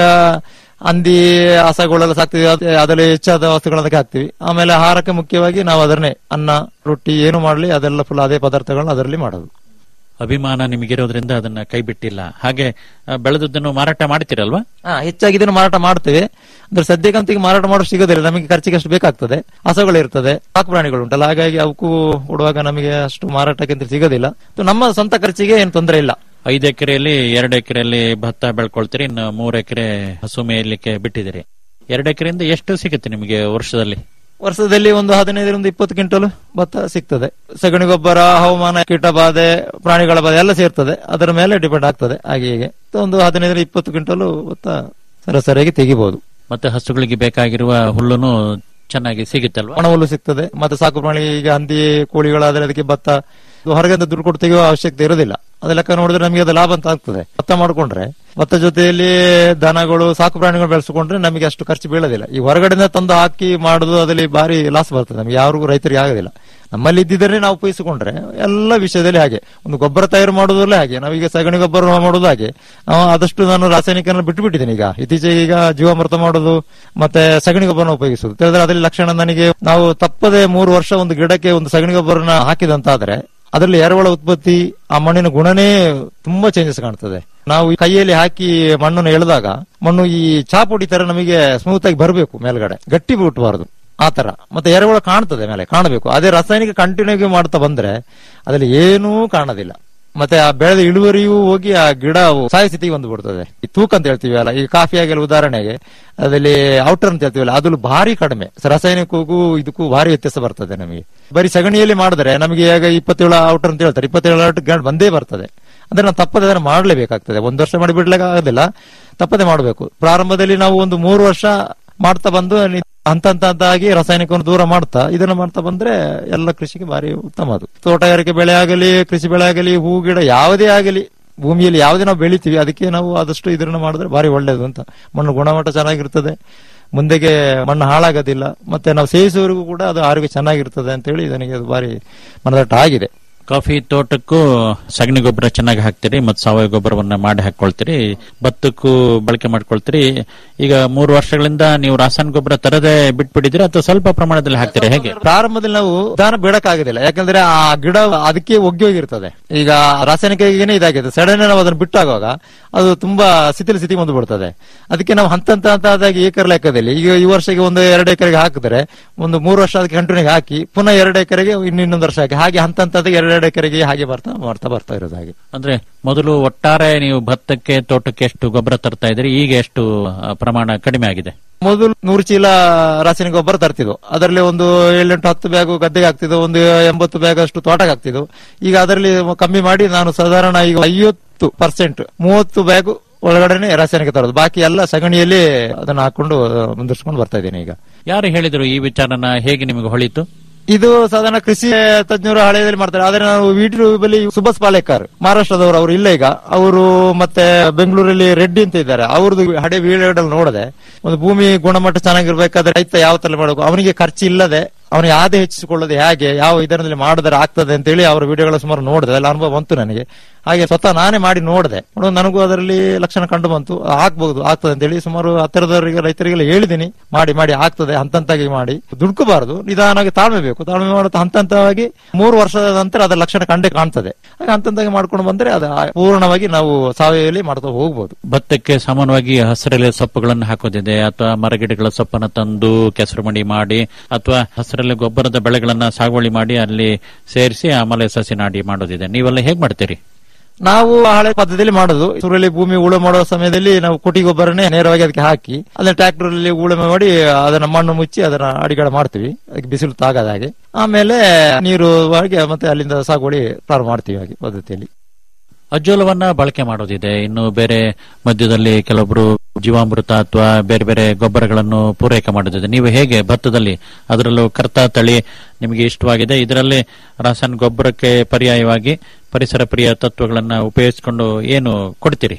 ಹಂದಿ ಹಸಗಳೆಲ್ಲ ಸಾಕ್ತಿವಿ ಅದ್- ಅದರಲ್ಲಿ ಹೆಚ್ಚಾದ ವಸ್ತುಗಳನ್ನ ಅದಕ್ಕೆ ಹಾಕ್ತಿವಿ ಆಮೇಲೆ ಆಹಾರಕ್ಕೆ ಮುಖ್ಯವಾಗಿ ನಾವು ಅದನ್ನೇ ಅನ್ನ ರೊಟ್ಟಿ ಏನು ಮಾಡ್ಲಿ ಅದೆಲ್ಲ ಫುಲ್ ಅದೇ ಪದಾರ್ಥಗಳನ್ನ ಅದರಲ್ಲಿ ಮಾಡೋದು ಅಭಿಮಾನ ನಿಮಗಿರೋದ್ರಿಂದ ಅದನ್ನ ಕೈ ಬಿಟ್ಟಿಲ್ಲ ಹಾಗೆ ಆ, ಬೆಳೆದದ್ದನ್ನು ಮಾರಾಟ ಮಾಡ್ತೀರಲ್ವಾ ಹಾ ಹೆಚ್ಚಾಗಿ ಇದನ್ನು ಮಾರಾಟ ಮಾಡ್ತೇವೆ ಅಂದ್ರೆ ಸದ್ಯಕ್ಕಂತ ಈಗ ಮಾರಾಟ ಮಾಡೋದು ಸಿಗೋದಿಲ್ಲ ನಮಗೆ ಖರ್ಚಿಗೆ ಅಷ್ಟು ಬೇಕಾಗ್ತದೆ ಹಸಗಳು ಇರ್ತದೆ ಸಾಕು ಪ್ರಾಣಿಗಳು ಉಂಟಲ್ಲ ಹಾಗಾಗಿ ಅವಕ್ಕೂ ಕೊಡುವಾಗ ನಮಗೆ ಅಷ್ಟು ಮಾರಾಟಕ್ಕೆ ಅಂತ ಸಿಗೋದಿಲ್ಲ ಇದು ನಮ್ಮ ಸ್ವಂತ ಖರ್ಚಿಗೆ ಏನು ತೊಂದರೆ ಇಲ್ಲ ಐದು ಎಕರೆಯಲ್ಲಿ ಎರಡು ಎಕರೆಯಲ್ಲಿ ಭತ್ತ ಬೆಳ್ಕೊಳ್ತೀರಿ ಇನ್ನು ಮೂರು ಎಕರೆ ಹಸು ಮೇಯಲಿಕ್ಕೆ ಬಿಟ್ಟಿದ್ದೀರಿ ಎರಡು ಎಕರೆಯಿಂದ ಎಷ್ಟು ಸಿಗುತ್ತೆ ನಿಮಗೆ ವರ್ಷದಲ್ಲಿ ವರ್ಷದಲ್ಲಿ ಒಂದು ಹದಿನೈದರಿಂದ ಇಪ್ಪತ್ತು ಕ್ವಿಂಟಲ್ ಭತ್ತ ಸಿಗ್ತದೆ ಸಗಣಿ ಗೊಬ್ಬರ ಹವಾಮಾನ ಕೀಟ ಬಾಧೆ ಪ್ರಾಣಿಗಳ ಬಾಧೆ ಎಲ್ಲ ಸೇರ್ತದೆ ಅದರ ಮೇಲೆ ಡಿಪೆಂಡ್ ಆಗ್ತದೆ ಹಾಗೆ ಹೀಗೆ ಒಂದು ಹದಿನೈದರಿಂದ ಇಪ್ಪತ್ತು ಕ್ವಿಂಟಲ್ ಭತ್ತ ಸರಾಸರಿಯಾಗಿ ತೆಗಿಬಹುದು ಮತ್ತೆ ಹಸುಗಳಿಗೆ ಬೇಕಾಗಿರುವ ಹುಲ್ಲುನು ಚೆನ್ನಾಗಿ ಸಿಗುತ್ತಲ್ವಾ ಒಣ ಹುಲ್ಲು ಸಿಗ್ತದೆ ಮತ್ತೆ ಸಾಕು ಪ್ರಾಣಿ ಈಗ ಹಂದಿ ಕೋಳಿಗಳಾದ್ರೆ ಅದಕ್ಕೆ ಭತ್ತ ಇದು ಹೊರಗಿಂದ ದುಡ್ಡು ಕೊಟ್ಟು ತೆಗೆಯುವ ಅವಶ್ಯಕತೆ ಇರೋದಿಲ್ಲ ಅದ ಲೆಕ್ಕ ನೋಡಿದ್ರೆ ನಮಗೆ ಅದು ಲಾಭ ಅಂತ ಆಗ್ತದೆ ಭತ್ತ ಮಾಡ್ಕೊಂಡ್ರೆ ಭತ್ತ ಜೊತೆಯಲ್ಲಿ ದನಗಳು ಸಾಕು ಪ್ರಾಣಿಗಳು ಬೆಳೆಸ್ಕೊಂಡ್ರೆ ನಮಗೆ ಅಷ್ಟು ಖರ್ಚು ಬೀಳೋದಿಲ್ಲ ಈ ಹೊರಗಡೆಯಿಂದ ತಂದು ಹಾಕಿ ಮಾಡುದು ಅದರಲ್ಲಿ ಭಾರಿ ಲಾಸ್ ಬರ್ತದೆ ನಮಗೆ ಯಾರಿಗೂ ರೈತರಿಗೆ ಆಗೋದಿಲ್ಲ ನಮ್ಮಲ್ಲಿ ಇದ್ದಿದ್ರೆ ನಾವು ಉಪಯೋಗಿಸಿಕೊಂಡ್ರೆ ಎಲ್ಲ ವಿಷಯದಲ್ಲಿ ಹಾಗೆ ಒಂದು ಗೊಬ್ಬರ ತಯಾರು ಮಾಡೋದಲ್ಲೇ ಹಾಗೆ ನಾವೀಗ ಸಗಣಿ ಗೊಬ್ಬರ ಮಾಡೋದು ಹಾಗೆ ನಾವು ಆದಷ್ಟು ನಾನು ರಾಸಾಯನಿಕ ಬಿಟ್ಟು ಬಿಟ್ಟಿದ್ದೇನೆ ಈಗ ಇತ್ತೀಚೆಗೆ ಈಗ ಜೀವಾಮೃತ ಮಾಡೋದು ಮತ್ತೆ ಸಗಣಿ ಗೊಬ್ಬರನ ಉಪಯೋಗಿಸುದು ತಿಳಿದ್ರೆ ಅದರಲ್ಲಿ ಲಕ್ಷಣ ನನಗೆ ನಾವು ತಪ್ಪದೆ ಮೂರು ವರ್ಷ ಒಂದು ಗಿಡಕ್ಕೆ ಒಂದು ಸಗಣಿ ಗೊಬ್ಬರನ ಹಾಕಿದಂತಾದ್ರೆ ಅದರಲ್ಲಿ ಎರೆಹುಳ ಉತ್ಪತ್ತಿ ಆ ಮಣ್ಣಿನ ಗುಣನೇ ತುಂಬಾ ಚೇಂಜಸ್ ಕಾಣ್ತದೆ ನಾವು ಈ ಕೈಯಲ್ಲಿ ಹಾಕಿ ಮಣ್ಣನ್ನು ಎಳೆದಾಗ ಮಣ್ಣು ಈ ಚಾಪುಡಿ ತರ ನಮಗೆ ಸ್ಮೂತ್ ಆಗಿ ಬರಬೇಕು ಮೇಲ್ಗಡೆ ಗಟ್ಟಿ ಬಿಟ್ಟಬಾರದು ಆ ತರ ಮತ್ತೆ ಎರೆಹುಳ ಕಾಣ್ತದೆ ಮೇಲೆ ಕಾಣಬೇಕು ಅದೇ ರಾಸಾಯನಿಕ ಕಂಟಿನ್ಯೂ ಮಾಡ್ತಾ ಬಂದ್ರೆ ಅದ್ರಲ್ಲಿ ಏನೂ ಕಾಣೋದಿಲ್ಲ ಮತ್ತೆ ಆ ಬೆಳೆದ ಇಳುವರಿಯೂ ಹೋಗಿ ಆ ಗಿಡ ಸಾಯ ಸ್ಥಿತಿಗೆ ಬಂದು ಬಿಡ್ತದೆ ಈ ತೂಕ ಅಂತ ಹೇಳ್ತೀವಿ ಅಲ್ಲ ಈ ಕಾಫಿ ಆಗಿಲ್ಲ ಉದಾಹರಣೆಗೆ ಅದಲ್ಲಿ ಔಟರ್ ಅಂತ ಹೇಳ್ತೀವಲ್ಲ ಅದು ಭಾರಿ ಕಡಿಮೆ ರಾಸಾಯನಿಕಕ್ಕೂ ಇದಕ್ಕೂ ಭಾರಿ ವ್ಯತ್ಯಾಸ ಬರ್ತದೆ ನಮಗೆ ಬರೀ ಸಗಣಿಯಲ್ಲಿ ಮಾಡಿದ್ರೆ ನಮಗೆ ಈಗ ಇಪ್ಪತ್ತೇಳು ಔಟರ್ ಅಂತ ಹೇಳ್ತಾರೆ ಇಪ್ಪತ್ತೇಳು ಔಟರ್ ಗಂಟು ಬಂದೇ ಬರ್ತದೆ ಅಂದ್ರೆ ನಾವು ತಪ್ಪದೆ ಅದನ್ನು ಮಾಡಲೇಬೇಕಾಗ್ತದೆ ಒಂದು ವರ್ಷ ಮಾಡಿ ಬಿಡ್ಲಿಕ್ಕೆ ಆಗೋದಿಲ್ಲ ತಪ್ಪದೆ ಮಾಡಬೇಕು ಪ್ರಾರಂಭದಲ್ಲಿ ನಾವು ಒಂದು ಮೂರು ವರ್ಷ ಮಾಡ್ತಾ ಬಂದು ನಿ- ಹಂತ ಹಂತ ಹಂತವಾಗಿ ರಾಸಾಯನಿಕವನ್ನು ದೂರ ಮಾಡ್ತಾ ಇದನ್ನ ಮಾಡ್ತಾ ಬಂದ್ರೆ ಎಲ್ಲ ಕೃಷಿಗೆ ಭಾರಿ ಉತ್ತಮ ಅದು ತೋಟಗಾರಿಕೆ ಬೆಳೆ ಆಗಲಿ ಕೃಷಿ ಬೆಳೆ ಆಗಲಿ ಹೂ ಗಿಡ ಯಾವುದೇ ಆಗಲಿ ಭೂಮಿಯಲ್ಲಿ ಯಾವುದೇ ನಾವು ಬೆಳಿತೀವಿ ಅದಕ್ಕೆ ನಾವು ಆದಷ್ಟು ಇದನ್ನ ಮಾಡಿದ್ರೆ ಭಾರಿ ಒಳ್ಳೇದು ಅಂತ ಮಣ್ಣು ಗುಣಮಟ್ಟ ಚೆನ್ನಾಗಿರ್ತದೆ ಮುಂದೆಗೆ ಮಣ್ಣು ಹಾಳಾಗೋದಿಲ್ಲ ಮತ್ತೆ ನಾವು ಸೇವಿಸುವವರೆಗೂ ಕೂಡ ಅದು ಆರೋಗ್ಯ ಚೆನ್ನಾಗಿರ್ತದೆ ಅಂತ ಹೇಳಿ ನನಗೆ ಅದು ಭಾರಿ ಮನದಟ್ಟ ಆಗಿದೆ ಕಾಫಿ ತೋಟಕ್ಕೂ ಸಗಣಿ ಗೊಬ್ಬರ ಚೆನ್ನಾಗಿ ಹಾಕ್ತೀರಿ ಮತ್ತು ಸಾವಯವ ಗೊಬ್ಬರವನ್ನ ಮಾಡಿ ಹಾಕೊಳ್ತೀರಿ ಭತ್ತಕ್ಕೂ ಬಳಕೆ ಮಾಡ್ಕೊಳ್ತೀರಿ ಈಗ ಮೂರು ವರ್ಷಗಳಿಂದ ನೀವು ರಾಸಾಯನಿಕ ಗೊಬ್ಬರ ತರದೇ ಬಿಟ್ಬಿಟ್ಟಿದ್ದೀರಿ ಅಥವಾ ಸ್ವಲ್ಪ ಪ್ರಮಾಣದಲ್ಲಿ ಹಾಕ್ತೀರಿ ಹೇಗೆ ಪ್ರಾರಂಭದಲ್ಲಿ ನಾವು ದಾನ ಬಿಡಕ್ಕಾಗೋದಿಲ್ಲ ಯಾಕಂದ್ರೆ ಆ ಗಿಡ ಅದಕ್ಕೆ ಒಗ್ಗಿ ಹೋಗಿರ್ತದೆ ಈಗ ರಾಸಾಯನಿಕನೇ ಇದಾಗಿದೆ ಸಡನ್ ನಾವು ಅದನ್ನು ಬಿಟ್ಟಾಗುವಾಗ ಅದು ತುಂಬಾ ಶಿಥಿಲ ಸ್ಥಿತಿ ಬಂದು ಬಿಡ್ತದೆ ಅದಕ್ಕೆ ನಾವು ಹಂತ ಹಂತ ಹಂತ ಆದಾಗಿ ಏಕರ್ ಲೆಕ್ಕದಲ್ಲಿ ಈಗ ಈ ವರ್ಷಕ್ಕೆ ಒಂದು ಎರಡು ಎಕರೆಗೆ ಹಾಕಿದ್ರೆ ಒಂದು ಮೂರು ವರ್ಷ ಅದಕ್ಕೆ ಕಂಟಿನ್ಯೂ ಹಾಕಿ ಪುನಃ ಎರಡು ಎಕರೆಗೆ ಇನ್ನು ಇನ್ನೊಂದು ವರ್ಷ ಹಾಕಿ ಹಾಗೆ ಹಂತ ಹಂತದಾಗಿ ಎರಡು ಎಕರೆಗೆ ಹಾಗೆ ಬರ್ತಾ ಮಾಡ್ತಾ ಬರ್ತಾ ಇರೋದು ಹಾಗೆ ಅಂದ್ರೆ ಮೊದಲು ಒಟ್ಟಾರೆ ನೀವು ಭತ್ತಕ್ಕೆ ತೋಟಕ್ಕೆ ಎಷ್ಟು ಗೊಬ್ಬರ ತರ್ತಾ ಇದ್ರಿ ಈಗ ಎಷ್ಟು ಆ, ಪ್ರಮಾಣ ಕಡಿಮೆ ಆಗಿದೆ ಮೊದಲು ನೂರು ಚೀಲ ರಾಸಾಯನಿಕ ಗೊಬ್ಬರ ತರ್ತಿದ್ವು ಅದರಲ್ಲಿ ಒಂದು ಏಳೆಂಟು ಹತ್ತು ಬ್ಯಾಗ್ ಗದ್ದೆಗೆ ಹಾಕ್ತಿದ್ವು ಒಂದು ಎಂಬತ್ತು ಬ್ಯಾಗ್ ಅಷ್ಟು ತೋಟಕ್ಕೆ ಹಾಕ್ತಿದ್ವು ಈಗ ಅದರಲ್ಲಿ ಕಮ್ಮಿ ಮಾಡಿ ನಾನು ಸಾಧಾರಣ ಈಗ ಐವತ್ತು ಪರ್ಸೆಂಟ್ ಮೂವತ್ತು ಬ್ಯಾಗ್ ಒಳಗಡೆನೆ ರಾಸಾಯನಿಕ ತರೋದು ಬಾಕಿ ಎಲ್ಲ ಸಗಣಿಯಲ್ಲಿ ಅದನ್ನ ಹಾಕೊಂಡು ಮುಂದುವರ್ಸ್ಕೊಂಡು ಬರ್ತಾ ಇದ್ದೀನಿ ಈಗ ಯಾರು ಹೇಳಿದ್ರು ಈ ವಿಚಾರನ ಹೇಗೆ ನಿಮಗೆ ಹೊಳಿತು ಇದು ಸಾಧಾರಣ ಕೃಷಿ ತಜ್ಞರು ಹಳೆಯದಲ್ಲಿ ಮಾಡ್ತಾರೆ ಆದ್ರೆ ನಾವು ವಿಟಿ ಬಳಿ ಸುಭಾಷ್ ಪಾಲೇಕರ್ ಮಹಾರಾಷ್ಟ್ರದವರು ಅವರು ಇಲ್ಲ ಈಗ ಅವರು ಮತ್ತೆ ಬೆಂಗಳೂರಲ್ಲಿ ರೆಡ್ಡಿ ಅಂತ ಇದ್ದಾರೆ ಅವ್ರದ್ದು ಹಡೆ ವಿಡಿಯೋದಲ್ಲಿ ನೋಡದೆ ಒಂದು ಭೂಮಿ ಗುಣಮಟ್ಟ ಚೆನ್ನಾಗಿರ್ಬೇಕಾದ್ರೆ ರೈತ ಯಾವ ತರ ಮಾಡಬೇಕು ಅವನಿಗೆ ಖರ್ಚು ಇಲ್ಲದೆ ಅವನಿಗೆ ಆದಾಯ ಹೆಚ್ಚಿಸಿಕೊಳ್ಳೋದು ಹೇಗೆ ಯಾವ ಇದರಲ್ಲಿ ಮಾಡಿದ್ರೆ ಆಗ್ತದೆ ಅಂತೇಳಿ ಅವರ ವಿಡಿಯೋಗಳ ಸುಮಾರು ನೋಡಿದೆ ಎಲ್ಲ ಅನುಭವ ಬಂತು ನನಗೆ ಹಾಗೆ ಸ್ವತಃ ನಾನೇ ಮಾಡಿ ನೋಡಿದೆ ನೋಡುವ ನನಗೂ ಅದರಲ್ಲಿ ಲಕ್ಷಣ ಕಂಡು ಬಂತು ಆಗ್ಬಹುದು ಆಗ್ತದೆ ಅಂತೇಳಿ ಸುಮಾರು ಹತ್ತಿರದವರಿಗೆ ರೈತರಿಗೆಲ್ಲ ಹೇಳಿದ್ದೀನಿ ಮಾಡಿ ಮಾಡಿ ಆಗ್ತದೆ ಹಂತ ಹಂತಾಗಿ ಮಾಡಿ ದುಡ್ಕೋಬಾರದು ನಿಧಾನವಾಗಿ ತಾಳ್ಮೆ ಬೇಕು ತಾಳ್ಮೆ ಮಾಡುತ್ತಾ ಹಂತ ಹಂತವಾಗಿ ಮೂರು ವರ್ಷದ ನಂತರ ಅದರ ಲಕ್ಷಣ ಕಂಡೇ ಕಾಣ್ತದೆ ಹಾಗೆ ಹಂತ ಹಂತವಾಗಿ ಮಾಡ್ಕೊಂಡು ಬಂದ್ರೆ ಅದು ಪೂರ್ಣವಾಗಿ ನಾವು ಸಾವಯವಲ್ಲಿ ಮಾಡ್ತಾ ಹೋಗ್ಬೋದು ಭತ್ತಕ್ಕೆ ಸಾಮಾನ್ಯವಾಗಿ ಹಸಿರೆಲೆ ಸೊಪ್ಪುಗಳನ್ನು ಹಾಕೋದಿದೆ ಅಥವಾ ಮರಗಿಡಗಳ ಸೊಪ್ಪನ್ನು ತಂದು ಕೆಸರು ಮಡಿ ಮಾಡಿ ಅಥವಾ ಹಸಿರೆಲೆ ಗೊಬ್ಬರದ ಬೆಳೆಗಳನ್ನ ಸಾಗುವಳಿ ಮಾಡಿ ಅಲ್ಲಿ ಸೇರಿಸಿ ಆಮೇಲೆ ಸಸಿ ನಾಡಿ ಮಾಡೋದಿದೆ ನೀವೆಲ್ಲ ಹೇಗ್ ಮಾಡ್ತೀರಿ ನಾವು ಹಳೆ ಪದ್ಧತಿಯಲ್ಲಿ ಮಾಡೋದು ಸುರಲ್ಲಿ ಭೂಮಿ ಉಳುಮೆ ಮಾಡುವ ಸಮಯದಲ್ಲಿ ನಾವು ಕೊಟ್ಟಿ ಗೊಬ್ಬರನೇ ನೇರವಾಗಿ ಅದಕ್ಕೆ ಹಾಕಿ ಅದನ್ನ ಟ್ರ್ಯಾಕ್ಟರ್ ಅಲ್ಲಿ ಉಳುಮೆ ಮಾಡಿ ಅದನ್ನ ಮಣ್ಣು ಮುಚ್ಚಿ ಅದನ್ನ ಅಡಿಗಳ ಮಾಡ್ತೀವಿ ಅದಕ್ಕೆ ಬಿಸಿಲು ತಾಗದ ಹಾಗೆ ಆಮೇಲೆ ನೀರು ಹಾಗೆ ಮತ್ತೆ ಅಲ್ಲಿಂದ ಸಾಗುವಳಿ ಪ್ರಾರಂಭ ಮಾಡ್ತೀವಿ ಹಾಗೆ ಪದ್ಧತಿಯಲ್ಲಿ ಅಜ್ಜೋಲವನ್ನ ಬಳಕೆ ಮಾಡೋದಿದೆ ಇನ್ನು ಬೇರೆ ಮಧ್ಯದಲ್ಲಿ ಕೆಲವೊಬ್ರು ಜೀವಾಮೃತ ಅಥವಾ ಬೇರೆ ಬೇರೆ ಗೊಬ್ಬರಗಳನ್ನು ಪೂರೈಕೆ ಮಾಡೋದಿದೆ ನೀವು ಹೇಗೆ ಭತ್ತದಲ್ಲಿ ಅದರಲ್ಲೂ ಕರ್ತ ತಳಿ ನಿಮಗೆ ಇಷ್ಟವಾಗಿದೆ ಇದರಲ್ಲಿ ರಾಸಾಯನಿಕ ಗೊಬ್ಬರಕ್ಕೆ ಪರ್ಯಾಯವಾಗಿ ಪರಿಸರ ಪ್ರಿಯ ತತ್ವಗಳನ್ನ ಉಪಯೋಗಿಸಿಕೊಂಡು ಏನು ಕೊಡ್ತೀರಿ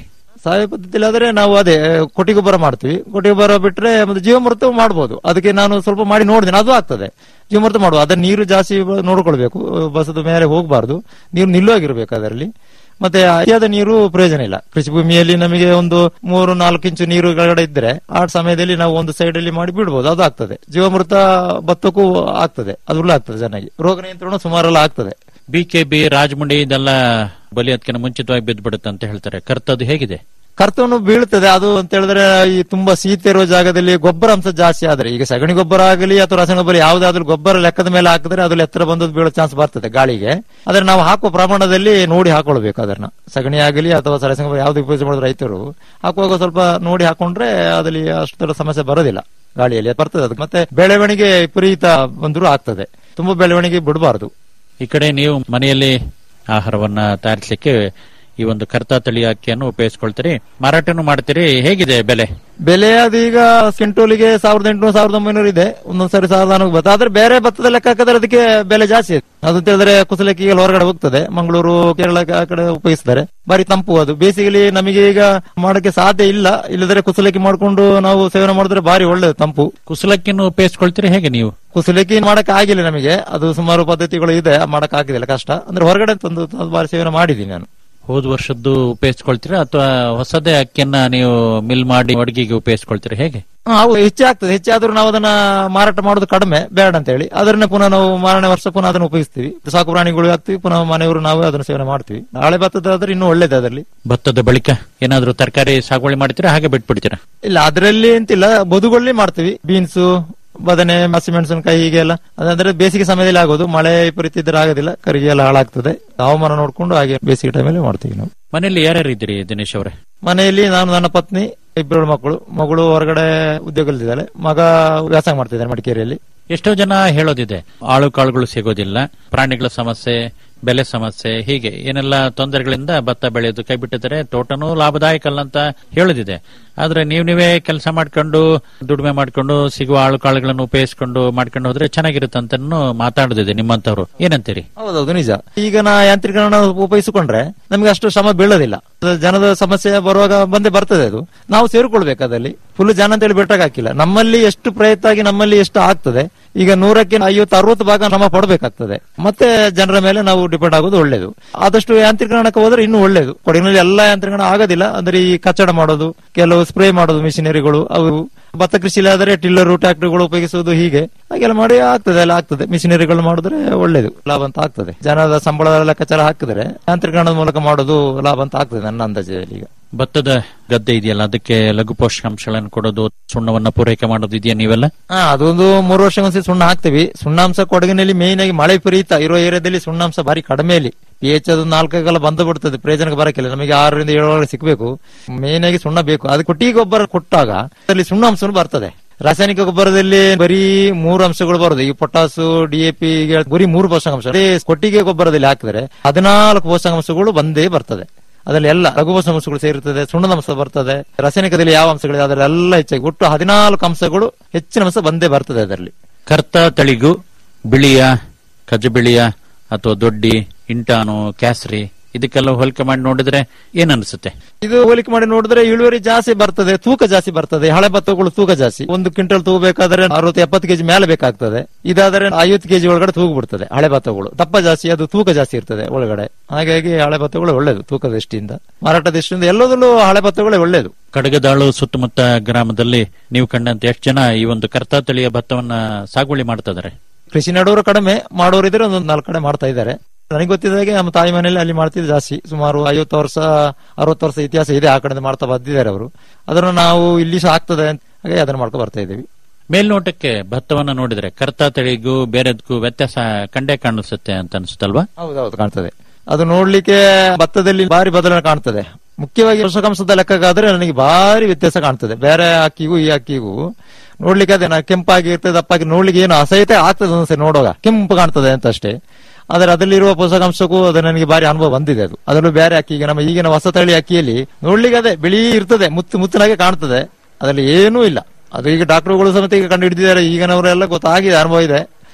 ಸಾವಯವ ಪದ್ಧತಿಯಲ್ಲಿ ಆದ್ರೆ ನಾವು ಅದೇ ಕೊಟ್ಟಿ ಗೊಬ್ಬರ ಮಾಡ್ತೀವಿ ಕೊಟ್ಟಿ ಗೊಬ್ಬರ ಬಿಟ್ರೆ ಮತ್ತೆ ಜೀವಮೃತ ಮಾಡ್ಬೋದು ಅದಕ್ಕೆ ನಾನು ಸ್ವಲ್ಪ ಮಾಡಿ ನೋಡಿದ್ದೀನಿ ಅದು ಆಗ್ತದೆ ಜೀವಮೃತ ಮಾಡುವ ಅದರ ನೀರು ಜಾಸ್ತಿ ನೋಡ್ಕೊಳ್ಬೇಕು ಬಸದ ಮೇಲೆ ಹೋಗಬಾರ್ದು ನೀರು ನಿಲ್ಲುವಾಗಿರ್ಬೇಕು ಅದರಲ್ಲಿ ಮತ್ತೆ ಅತಿಯಾದ ನೀರು ಪ್ರಯೋಜನ ಇಲ್ಲ ಕೃಷಿ ಭೂಮಿಯಲ್ಲಿ ನಮಗೆ ಒಂದು ಮೂರು ನಾಲ್ಕು ಇಂಚು ನೀರು ಕೆಳಗಡೆ ಇದ್ರೆ ಆ ಸಮಯದಲ್ಲಿ ನಾವು ಒಂದು ಸೈಡ್ ಅಲ್ಲಿ ಮಾಡಿ ಬಿಡ್ಬೋದು ಅದು ಆಗ್ತದೆ ಜೀವಮೃತ ಭತ್ತಕ್ಕೂ ಆಗ್ತದೆ ಅದು ಆಗ್ತದೆ ಚೆನ್ನಾಗಿ ರೋಗ ನಿಯಂತ್ರಣ ಸುಮಾರೆಲ್ಲ ಆಗ್ತದೆ ಬಿ ಕೆ ಬಿ ರಾಜಮುಂಡಿ ಇದೆಲ್ಲ ಬಲಿ ಅದಕ್ಕಿಂತ ಮುಂಚಿತವಾಗಿ ಬಿದ್ದು ಬಿಡುತ್ತೆ ಅಂತ ಹೇಳ್ತಾರೆ ಕರ್ತದ್ದು ಹೇಗಿದೆ ಕರ್ತವನ್ನು ಬೀಳ್ತದೆ ಅದು ಅಂತ ಹೇಳಿದ್ರೆ ಈ ತುಂಬಾ ಶೀತ ಇರುವ ಜಾಗದಲ್ಲಿ ಗೊಬ್ಬರ ಅಂಶ ಜಾಸ್ತಿ ಆದ್ರೆ ಈಗ ಸಗಣಿ ಗೊಬ್ಬರ ಆಗಲಿ ಅಥವಾ ರಾಸಾಯನಿಕ ಗೊಬ್ಬರ ಯಾವ್ದಾದ್ರು ಗೊಬ್ಬರ ಲೆಕ್ಕದ ಮೇಲೆ ಹಾಕಿದ್ರೆ ಅದು ಎತ್ತರ ಬಂದದ್ದು ಬೀಳೋ ಚಾನ್ಸ್ ಬರ್ತದೆ ಗಾಳಿಗೆ ಆದ್ರೆ ನಾವು ಹಾಕುವ ಪ್ರಮಾಣದಲ್ಲಿ ನೋಡಿ ಹಾಕೊಳ್ಬೇಕು ಅದನ್ನ ಸಗಣಿ ಆಗಲಿ ಅಥವಾ ರಾಸಾಯನಿಕ ಗೊಬ್ಬರ ಯಾವ್ದು ಉಪಯೋಗ ಮಾಡಿದ್ರು ರೈತರು ಹಾಕುವಾಗ ಸ್ವಲ್ಪ ನೋಡಿ ಹಾಕೊಂಡ್ರೆ ಅದಲ್ಲಿ ಅಷ್ಟು ದೊಡ್ಡ ಸಮಸ್ಯೆ ಬರೋದಿಲ್ಲ ಗಾಳಿಯಲ್ಲಿ ಬರ್ತದೆ ಅದು ಮತ್ತೆ ಬೆಳವಣಿಗೆ ವಿಪರೀತ ಬಂದರೂ ಆಗ್ತದೆ ತುಂಬಾ ಬೆಳವಣಿಗೆ ಬಿಡಬಾರದು ಈ ಕಡೆ ನೀವು ಮನೆಯಲ್ಲಿ ಆಹಾರವನ್ನ ತಯಾರಿಸಲಿಕ್ಕೆ ಈ ಒಂದು ಕರ್ತ ತಳಿ ಅಕ್ಕಿಯನ್ನು ಉಪಯೋಗಿಸ್ಕೊಳ್ತೀರಿ ಮಾರಾಟನೂ ಮಾಡ್ತೀರಿ ಹೇಗಿದೆ ಬೆಲೆ ಬೆಲೆ ಅದು ಈಗ ಕ್ವಿಂಟೋಲಿಗೆ ಸಾವಿರದ ಎಂಟುನೂರು ಸಾವಿರದ ಒಂಬೈನೂರು ಇದೆ ಒಂದೊಂದ್ಸರಿ ಸಾವಿರದ ನಾನೂರು ಬರ್ತದೆ ಆದ್ರೆ ಬೇರೆ ಭತ್ತದ ಲೆಕ್ಕ ಹಾಕಿದ್ರೆ ಅದಕ್ಕೆ ಬೆಲೆ ಜಾಸ್ತಿ ಇದೆ ಅದು ಅಂತ ಹೇಳಿದ್ರೆ ಕುಸಲಕ್ಕಿ ಹೊರಗಡೆ ಹೋಗ್ತದೆ ಮಂಗಳೂರು ಕೇರಳ ಆ ಕಡೆ ಉಪಯೋಗಿಸ್ತಾರೆ ಬಾರಿ ತಂಪು ಅದು ಬೇಸಿಗೆಲಿ ನಮಗೆ ಈಗ ಮಾಡಕ್ಕೆ ಸಾಧ್ಯ ಇಲ್ಲ ಇಲ್ಲದ್ರೆ ಕುಸಲಕ್ಕಿ ಮಾಡ್ಕೊಂಡು ನಾವು ಸೇವನೆ ಮಾಡಿದ್ರೆ ಬಾರಿ ಒಳ್ಳೇದು ತಂಪು ಕುಸಲಕ್ಕಿಯನ್ನು ಉಪಯೋಗಿಸ್ಕೊಳ್ತೀರಿ ಹೇಗೆ ನೀವು ಕುಸಲಕ್ಕಿ ಮಾಡಕ್ ಆಗಿಲ್ಲ ನಮಗೆ ಅದು ಸುಮಾರು ಪದ್ಧತಿಗಳು ಇದೆ ಮಾಡಕ್ ಆಗಿಲ್ಲ ಕಷ್ಟ ಅಂದ್ರೆ ಹೊರಗಡೆ ತಂದು ಅದು ಬಾರಿ ಸೇವನೆ ಮಾಡಿದ್ದೀನಿ ನಾನು ಹೋದ ವರ್ಷದ್ದು ಉಪಯೋಗಿಸ್ಕೊಳ್ತೀರಾ ಅಥವಾ ಹೊಸದೇ ಅಕ್ಕಿಯನ್ನ ನೀವು ಮಿಲ್ ಮಾಡಿ ಅಡುಗೆಗೆ ಉಪಯೋಗಿಸ್ಕೊಳ್ತೀರಾ ಹೇಗೆ ಹಾ, ಅವು ಹೆಚ್ಚಾಗ್ತದೆ ಹೆಚ್ಚಾದ್ರೂ ನಾವು ಅದನ್ನ ಮಾರಾಟ ಮಾಡೋದು ಕಡಿಮೆ ಬೇಡ ಅಂತ ಹೇಳಿ ಅದನ್ನ ಪುನಃ ನಾವು ಮಾರನೇ ವರ್ಷ ಪುನಃ ಅದನ್ನು ಉಪಯೋಗಿಸ್ತೀವಿ ಸಾಕು ಪ್ರಾಣಿಗಳು ಹಾಕ್ತಿವಿ ಪುನಃ ಮನೆಯವರು ನಾವೇ ಅದನ್ನು ಸೇವನೆ ಮಾಡ್ತೀವಿ ನಾಳೆ ಭತ್ತದಾದ್ರೆ ಇನ್ನೂ ಒಳ್ಳೇದು ಅದರಲ್ಲಿ ಭತ್ತದ ಬಳಿಕ ಏನಾದ್ರೂ ತರಕಾರಿ ಸಾಗುವಳಿ ಮಾಡ್ತೀರಾ ಹಾಗೆ ಬಿಟ್ಬಿಡ್ತೀರಾ ಇಲ್ಲ ಅದರಲ್ಲಿ ಅಂತಿಲ್ಲ ಬದುಗಳಲ್ಲಿ ಮಾಡ್ತೀವಿ ಬೀನ್ಸು ಬದನೆ ಹಸಿಮೆಣಸಿನಕಾಯಿ ಹೀಗೆಲ್ಲ ಅದಂದ್ರೆ ಬೇಸಿಗೆ ಸಮಯದಲ್ಲಿ ಆಗೋದು ಮಳೆ ವಿಪರೀತ ಇದ್ರೆ ಆಗೋದಿಲ್ಲ ಕರಿಗೆ ಎಲ್ಲ ಹಾಳಾಗ್ತದೆ ಹವಾಮಾನ ನೋಡ್ಕೊಂಡು ಹಾಗೆ ಬೇಸಿಗೆ ಟೈಮಲ್ಲಿ ಮಾಡ್ತೀವಿ ನಾವು ಮನೆಯಲ್ಲಿ ಯಾರ್ಯಾರು ಇದ್ದೀರಿ ದಿನೇಶ್ ಅವರೇ ಮನೆಯಲ್ಲಿ ನಾನು ನನ್ನ ಪತ್ನಿ ಇಬ್ಬರು ಮಕ್ಕಳು ಮಗಳು ಹೊರಗಡೆ ಉದ್ಯೋಗದಲ್ಲಿದ್ದಾಳೆ ಮಗ ವ್ಯಾಸಂಗ ಮಾಡ್ತಿದ್ದಾನೆ ಮಡಿಕೇರಿಯಲ್ಲಿ ಎಷ್ಟೋ ಜನ ಹೇಳೋದಿದೆ ಆಳು ಕಾಳುಗಳು ಸಿಗೋದಿಲ್ಲ ಪ್ರಾಣಿಗಳ ಸಮಸ್ಯೆ ಬೆಲೆ ಸಮಸ್ಯೆ ಹೀಗೆ ಏನೆಲ್ಲ ತೊಂದರೆಗಳಿಂದ ಭತ್ತ ಬೆಳೆಯೋದು ಕೈ ಬಿಟ್ಟಿದ್ದಾರೆ ತೋಟನೂ ಲಾಭದಾಯಕ ಅಲ್ಲ ಅಂತ ಹೇಳೋದಿದೆ ಆದ್ರೆ ನೀವು ನೀವೇ ಕೆಲಸ ಮಾಡ್ಕೊಂಡು ದುಡಿಮೆ ಮಾಡ್ಕೊಂಡು ಸಿಗುವ ಆಳು ಕಾಳುಗಳನ್ನು ಉಪಯೋಗಿಸ್ಕೊಂಡು ಮಾಡ್ಕೊಂಡು ಹೋದ್ರೆ ಚೆನ್ನಾಗಿರುತ್ತೆ ಅಂತ ಮಾತಾಡೋದಿದೆ ನಿಮ್ಮಂತವ್ರು ಏನಂತೀರಿ ಹೌದೌದು ನಿಜ ಈಗ ನಾ ಯಾಂತ್ರೀಕರಣ ಉಪಯೋಗಿಸಿಕೊಂಡ್ರೆ ನಮಗೆ ಅಷ್ಟು ಶ್ರಮ ಬೀಳೋದಿಲ್ಲ ಅದು ಜನದ ಸಮಸ್ಯೆ ಬರುವಾಗ ಬಂದೇ ಬರ್ತದೆ ಅದು ನಾವು ಸೇರಿಕೊಳ್ಬೇಕು ಅದಲ್ಲಿ ಫುಲ್ ಜನ ಅಂತೇಳಿ ಬಿಟ್ಟಾಗ ಹಾಕಿಲ್ಲ ನಮ್ಮಲ್ಲಿ ಎಷ್ಟು ಪ್ರಯತ್ನ ಆಗಿ ನಮ್ಮಲ್ಲಿ ಎಷ್ಟು ಆಗ್ತದೆ ಈಗ ನೂರಕ್ಕೆ ಐವತ್ತು ಅರವತ್ತು ಭಾಗ ನಮ್ಮ ಪಡಬೇಕಾಗ್ತದೆ ಮತ್ತೆ ಜನರ ಮೇಲೆ ನಾವು ಡಿಪೆಂಡ್ ಆಗೋದು ಒಳ್ಳೇದು ಆದಷ್ಟು ಯಾಂತ್ರೀಕರಣಕ್ಕೆ ಹೋದ್ರೆ ಇನ್ನೂ ಒಳ್ಳೇದು ಕೊಡಗಿನಲ್ಲಿ ಎಲ್ಲಾ ಯಾಂತ್ರೀಕರಣ ಆಗೋದಿಲ್ಲ ಅಂದ್ರೆ ಈ ಕಚ್ಚಡ ಮಾಡೋದು ಕೆಲವು ಸ್ಪ್ರೇ ಮಾಡೋದು ಮಿಷಿನರಿಗಳು ಅವು ಭತ್ತ ಕೃಷಿಲಿ ಆದರೆ ಟಿಲ್ಲರು ಟ್ರಾಕ್ಟರ್ಗಳು ಉಪಯೋಗಿಸುವುದು ಹೀಗೆ ಹಾಗೆಲ್ಲ ಮಾಡಿ ಆಗ್ತದೆ ಎಲ್ಲ ಆಗ್ತದೆ ಮಿಷಿನರಿಗಳು ಮಾಡಿದ್ರೆ ಒಳ್ಳೇದು ಲಾಭ ಅಂತ ಆಗ್ತದೆ ಜನದ ಸಂಬಳ ಲೆಕ್ಕಾಚಾರ ಹಾಕಿದ್ರೆ ಯಾಂತ್ರೀಕರಣದ ಮೂಲಕ ಮಾಡೋದು ಲಾಭ ಅಂತ ಆಗ್ತದೆ ನನ್ನ ಅಂದಾಜಲ್ಲಿ ಈಗ ಭತ್ತದ ಗದ್ದೆ ಇದೆಯಲ್ಲ ಅದಕ್ಕೆ ಲಘು ಪೋಷಕಾಂಶಗಳನ್ನು ಕೊಡೋದು ಸುಣ್ಣವನ್ನ ಪೂರೈಕೆ ಮಾಡೋದು ಇದೆಯಾ ನೀವೆಲ್ಲ ಹಾ ಅದೊಂದು ಮೂರು ವರ್ಷಕ್ಕೊಂದ್ಸತಿ ಸುಣ್ಣ ಹಾಕ್ತಿವಿ ಸುಣ್ಣಾಂಶ ಕೊಡಗಿನಲ್ಲಿ ಮೇನ್ ಆಗಿ ಮಳೆ ವಿಪರೀತ ಇರೋ ಏರಿಯಾದಲ್ಲಿ ಸುಣ್ಣಾಂಶ ಬಾರಿ ಕಡಿಮೆಯಲ್ಲಿ ಪಿ ಎಚ್ ಅದು ನಾಲ್ಕಾಗಲ್ಲ ಬಂದು ಬಿಡ್ತದೆ ಪ್ರಯೋಜನಕ್ಕೆ ಬರಕ್ಕಿಲ್ಲ ನಮಗೆ ಆರರಿಂದ ಏಳು ಒಳಗೆ ಸಿಕ್ಬೇಕು ಮೇನ್ ಆಗಿ ಸುಣ್ಣ ಬೇಕು ಅದು ಕೊಟ್ಟಿ ಗೊಬ್ಬರ ಕೊಟ್ಟಾಗ ಅದರಲ್ಲಿ ಸುಣ್ಣಾಂಶ ಬರ್ತದೆ ರಾಸಾಯನಿಕ ಗೊಬ್ಬರದಲ್ಲಿ ಬರೀ ಮೂರು ಅಂಶಗಳು ಬರೋದು ಈ ಪೊಟಾಸು ಡಿಎಪಿ ಬರೀ ಮೂರು ಪೋಷಕಾಂಶ ಅದೇ ಕೊಟ್ಟಿಗೆ ಗೊಬ್ಬರದಲ್ಲಿ ಹಾಕಿದ್ರೆ ಹದಿನಾಲ್ಕು ಪೋಷಕಾಂಶಗಳು ಬಂದೇ ಬರ್ತದೆ ಅದರಲ್ಲಿ ಎಲ್ಲ ಲಘು ಪೋಷಕಾಂಶಗಳು ಸೇರುತ್ತದೆ ಸುಣ್ಣದ ಅಂಶ ಬರ್ತದೆ ರಾಸಾಯನಿಕದಲ್ಲಿ ಯಾವ ಅಂಶಗಳಿದೆ ಅದರೆಲ್ಲ ಹೆಚ್ಚಾಗಿ ಒಟ್ಟು ಹದಿನಾಲ್ಕು ಅಂಶಗಳು ಹೆಚ್ಚಿನ ಅಂಶ ಬಂದೇ ಬರ್ತದೆ ಅದರಲ್ಲಿ ಕರ್ತ ತಳಿಗೂ ಬಿಳಿಯ ಕಜಬಿಳಿಯ ಅಥವಾ ದೊಡ್ಡಿ ಇಂಟಾನು ಕ್ಯಾಸ್ರಿ ಇದಕ್ಕೆಲ್ಲ ಹೋಲಿಕೆ ಮಾಡಿ ನೋಡಿದ್ರೆ ಏನ್ ಅನ್ಸುತ್ತೆ ಇದು ಹೋಲಿಕೆ ಮಾಡಿ ನೋಡಿದ್ರೆ ಇಳುವರಿ ಜಾಸ್ತಿ ಬರ್ತದೆ ತೂಕ ಜಾಸ್ತಿ ಬರ್ತದೆ ಹಳೆ ಭತ್ತಗಳು ತೂಕ ಜಾಸ್ತಿ ಒಂದು ಕ್ವಿಂಟಲ್ ತೂಗಬೇಕಾದ್ರೆ ಅರವತ್ತು ಎಪ್ಪತ್ತು ಕೆಜಿ ಮೇಲೆ ಬೇಕಾಗ್ತದೆ ಇದಾದ್ರೆ ಐವತ್ತು ಕೆಜಿ ಒಳಗಡೆ ತೂಗು ಬಿಡ್ತದೆ ಹಳೆ ಭತ್ತಗಳು ದಪ್ಪ ಜಾಸ್ತಿ ಅದು ತೂಕ ಜಾಸ್ತಿ ಇರ್ತದೆ ಒಳಗಡೆ ಹಾಗಾಗಿ ಹಳೆ ಭತ್ತಗಳು ಒಳ್ಳೇದು ತೂಕ ದೃಷ್ಟಿಯಿಂದ ಮಾರಾಟ ದೃಷ್ಟಿಯಿಂದ ಎಲ್ಲದರಲ್ಲೂ ಹಳೆ ಭತ್ತಗಳೇ ಒಳ್ಳೇದು ಕಡಗದಾಳು ಸುತ್ತಮುತ್ತ ಗ್ರಾಮದಲ್ಲಿ ನೀವು ಕಂಡಂತೆ ಎಷ್ಟು ಜನ ಈ ಒಂದು ಕರ್ತ ತಳಿಯ ಭತ್ತವನ್ನ ಸಾಗುವಳಿ ಮಾಡ್ತಾ ಇದಾರೆ ಕೃಷಿ ನಡುವರು ಕಡಿಮೆ ಮಾಡೋರು ಇದ್ರೆ ಒಂದೊಂದು ನಾಲ್ಕು ಕಡೆ ಮಾಡ್ತಾ ಇದ್ದಾರೆ ನನಗೆ ಗೊತ್ತಿದ್ದ ಹಾಗೆ ನಮ್ಮ ತಾಯಿ ಮನೆಯಲ್ಲಿ ಅಲ್ಲಿ ಮಾಡ್ತಿದ್ದು ಜಾಸ್ತಿ ಸುಮಾರು ಐವತ್ತು ವರ್ಷ ಅರವತ್ತು ವರ್ಷ ಇತಿಹಾಸ ಇದೆ ಆ ಕಡೆ ಮಾಡ್ತಾ ಬಂದಿದ್ದಾರೆ ಅವರು ಅದನ್ನು ನಾವು ಇಲ್ಲಿ ಸಹ ಆಗ್ತದೆ ಅಂತ ಹಾಗೆ ಅದನ್ನು ಮಾಡ್ಕೊ ಬರ್ತಾ ಇದ್ದೀವಿ ಮೇಲ್ನೋಟಕ್ಕೆ ಭತ್ತವನ್ನ ನೋಡಿದ್ರೆ ಕರ್ತ ತಳಿಗೂ ಬೇರೆದಕ್ಕೂ ವ್ಯತ್ಯಾಸ ಕಂಡೇ ಕಾಣಿಸುತ್ತೆ ಅಂತ ಅನ್ಸುತ್ತಲ್ವಾ ಹೌದೌದು ಕಾಣ್ತದೆ ಅದು ನೋಡ್ಲಿಕ್ಕೆ ಭತ್ತದಲ್ಲಿ ಭಾರಿ ಬದಲಾವಣೆ ಕಾಣ್ತದೆ ಮುಖ್ಯವಾಗಿ ಪೋಷಕಾಂಶದ ಲೆಕ್ಕಕ್ಕಾದ್ರೆ ನನಗೆ ಭಾರಿ ವ್ಯತ್ಯಾಸ ಕಾಣ್ತದೆ ಬೇರೆ ಅಕ್ಕಿಗೂ ಈ ಅಕ್ಕಿಗೂ ನೋಡ್ಲಿಕ್ಕೆ ಅದೇ ನಾ- ಕೆಂಪಾಗಿ ಇರ್ತದೆ ದಪ್ಪಾಗಿ ನೋಡ್ಲಿಕ್ಕೆ ಏನು ಅಸಹ್ಯತೆ ಆಗ್ತದೆ ಒಂದ್ಸರಿ ನೋಡುವಾಗ ಕೆಂಪು ಕಾಣ್ತದೆ ಅಂತ ಅಷ್ಟೇ ಆದ್ರೆ ಅದರಲ್ಲಿರುವ ಪೋಷಕಾಂಶಕ್ಕೂ ಅದು ನನಗೆ ಭಾರಿ ಅನುಭವ ಬಂದಿದೆ ಅದು ಅದರಲ್ಲೂ ಬೇರೆ ಅಕ್ಕಿ ಈಗ ನಮ್ಮ ಈಗಿನ ಹೊಸ ತಳಿ ಅಕ್ಕಿಯಲ್ಲಿ ನೋಡ್ಲಿಕ್ಕೆ ಅದೇ ಬಿಳಿ ಇರ್ತದೆ ಮುತ್ತು ಮುತ್ತಿನಾಗೆ ಕಾಣ್ತದೆ ಅದರಲ್ಲಿ ಏನೂ ಇಲ್ಲ ಅದು ಈಗ ಡಾಕ್ಟರ್ಗಳು ಸಮೇತ ಈಗ ಕಂಡು ಹಿಡಿದಿದ್ದಾರೆ ಈಗಿನವರೆಲ್ಲ ಗೊತ್ತಾಗಿದೆ ಅನುಭವ ಇದೆ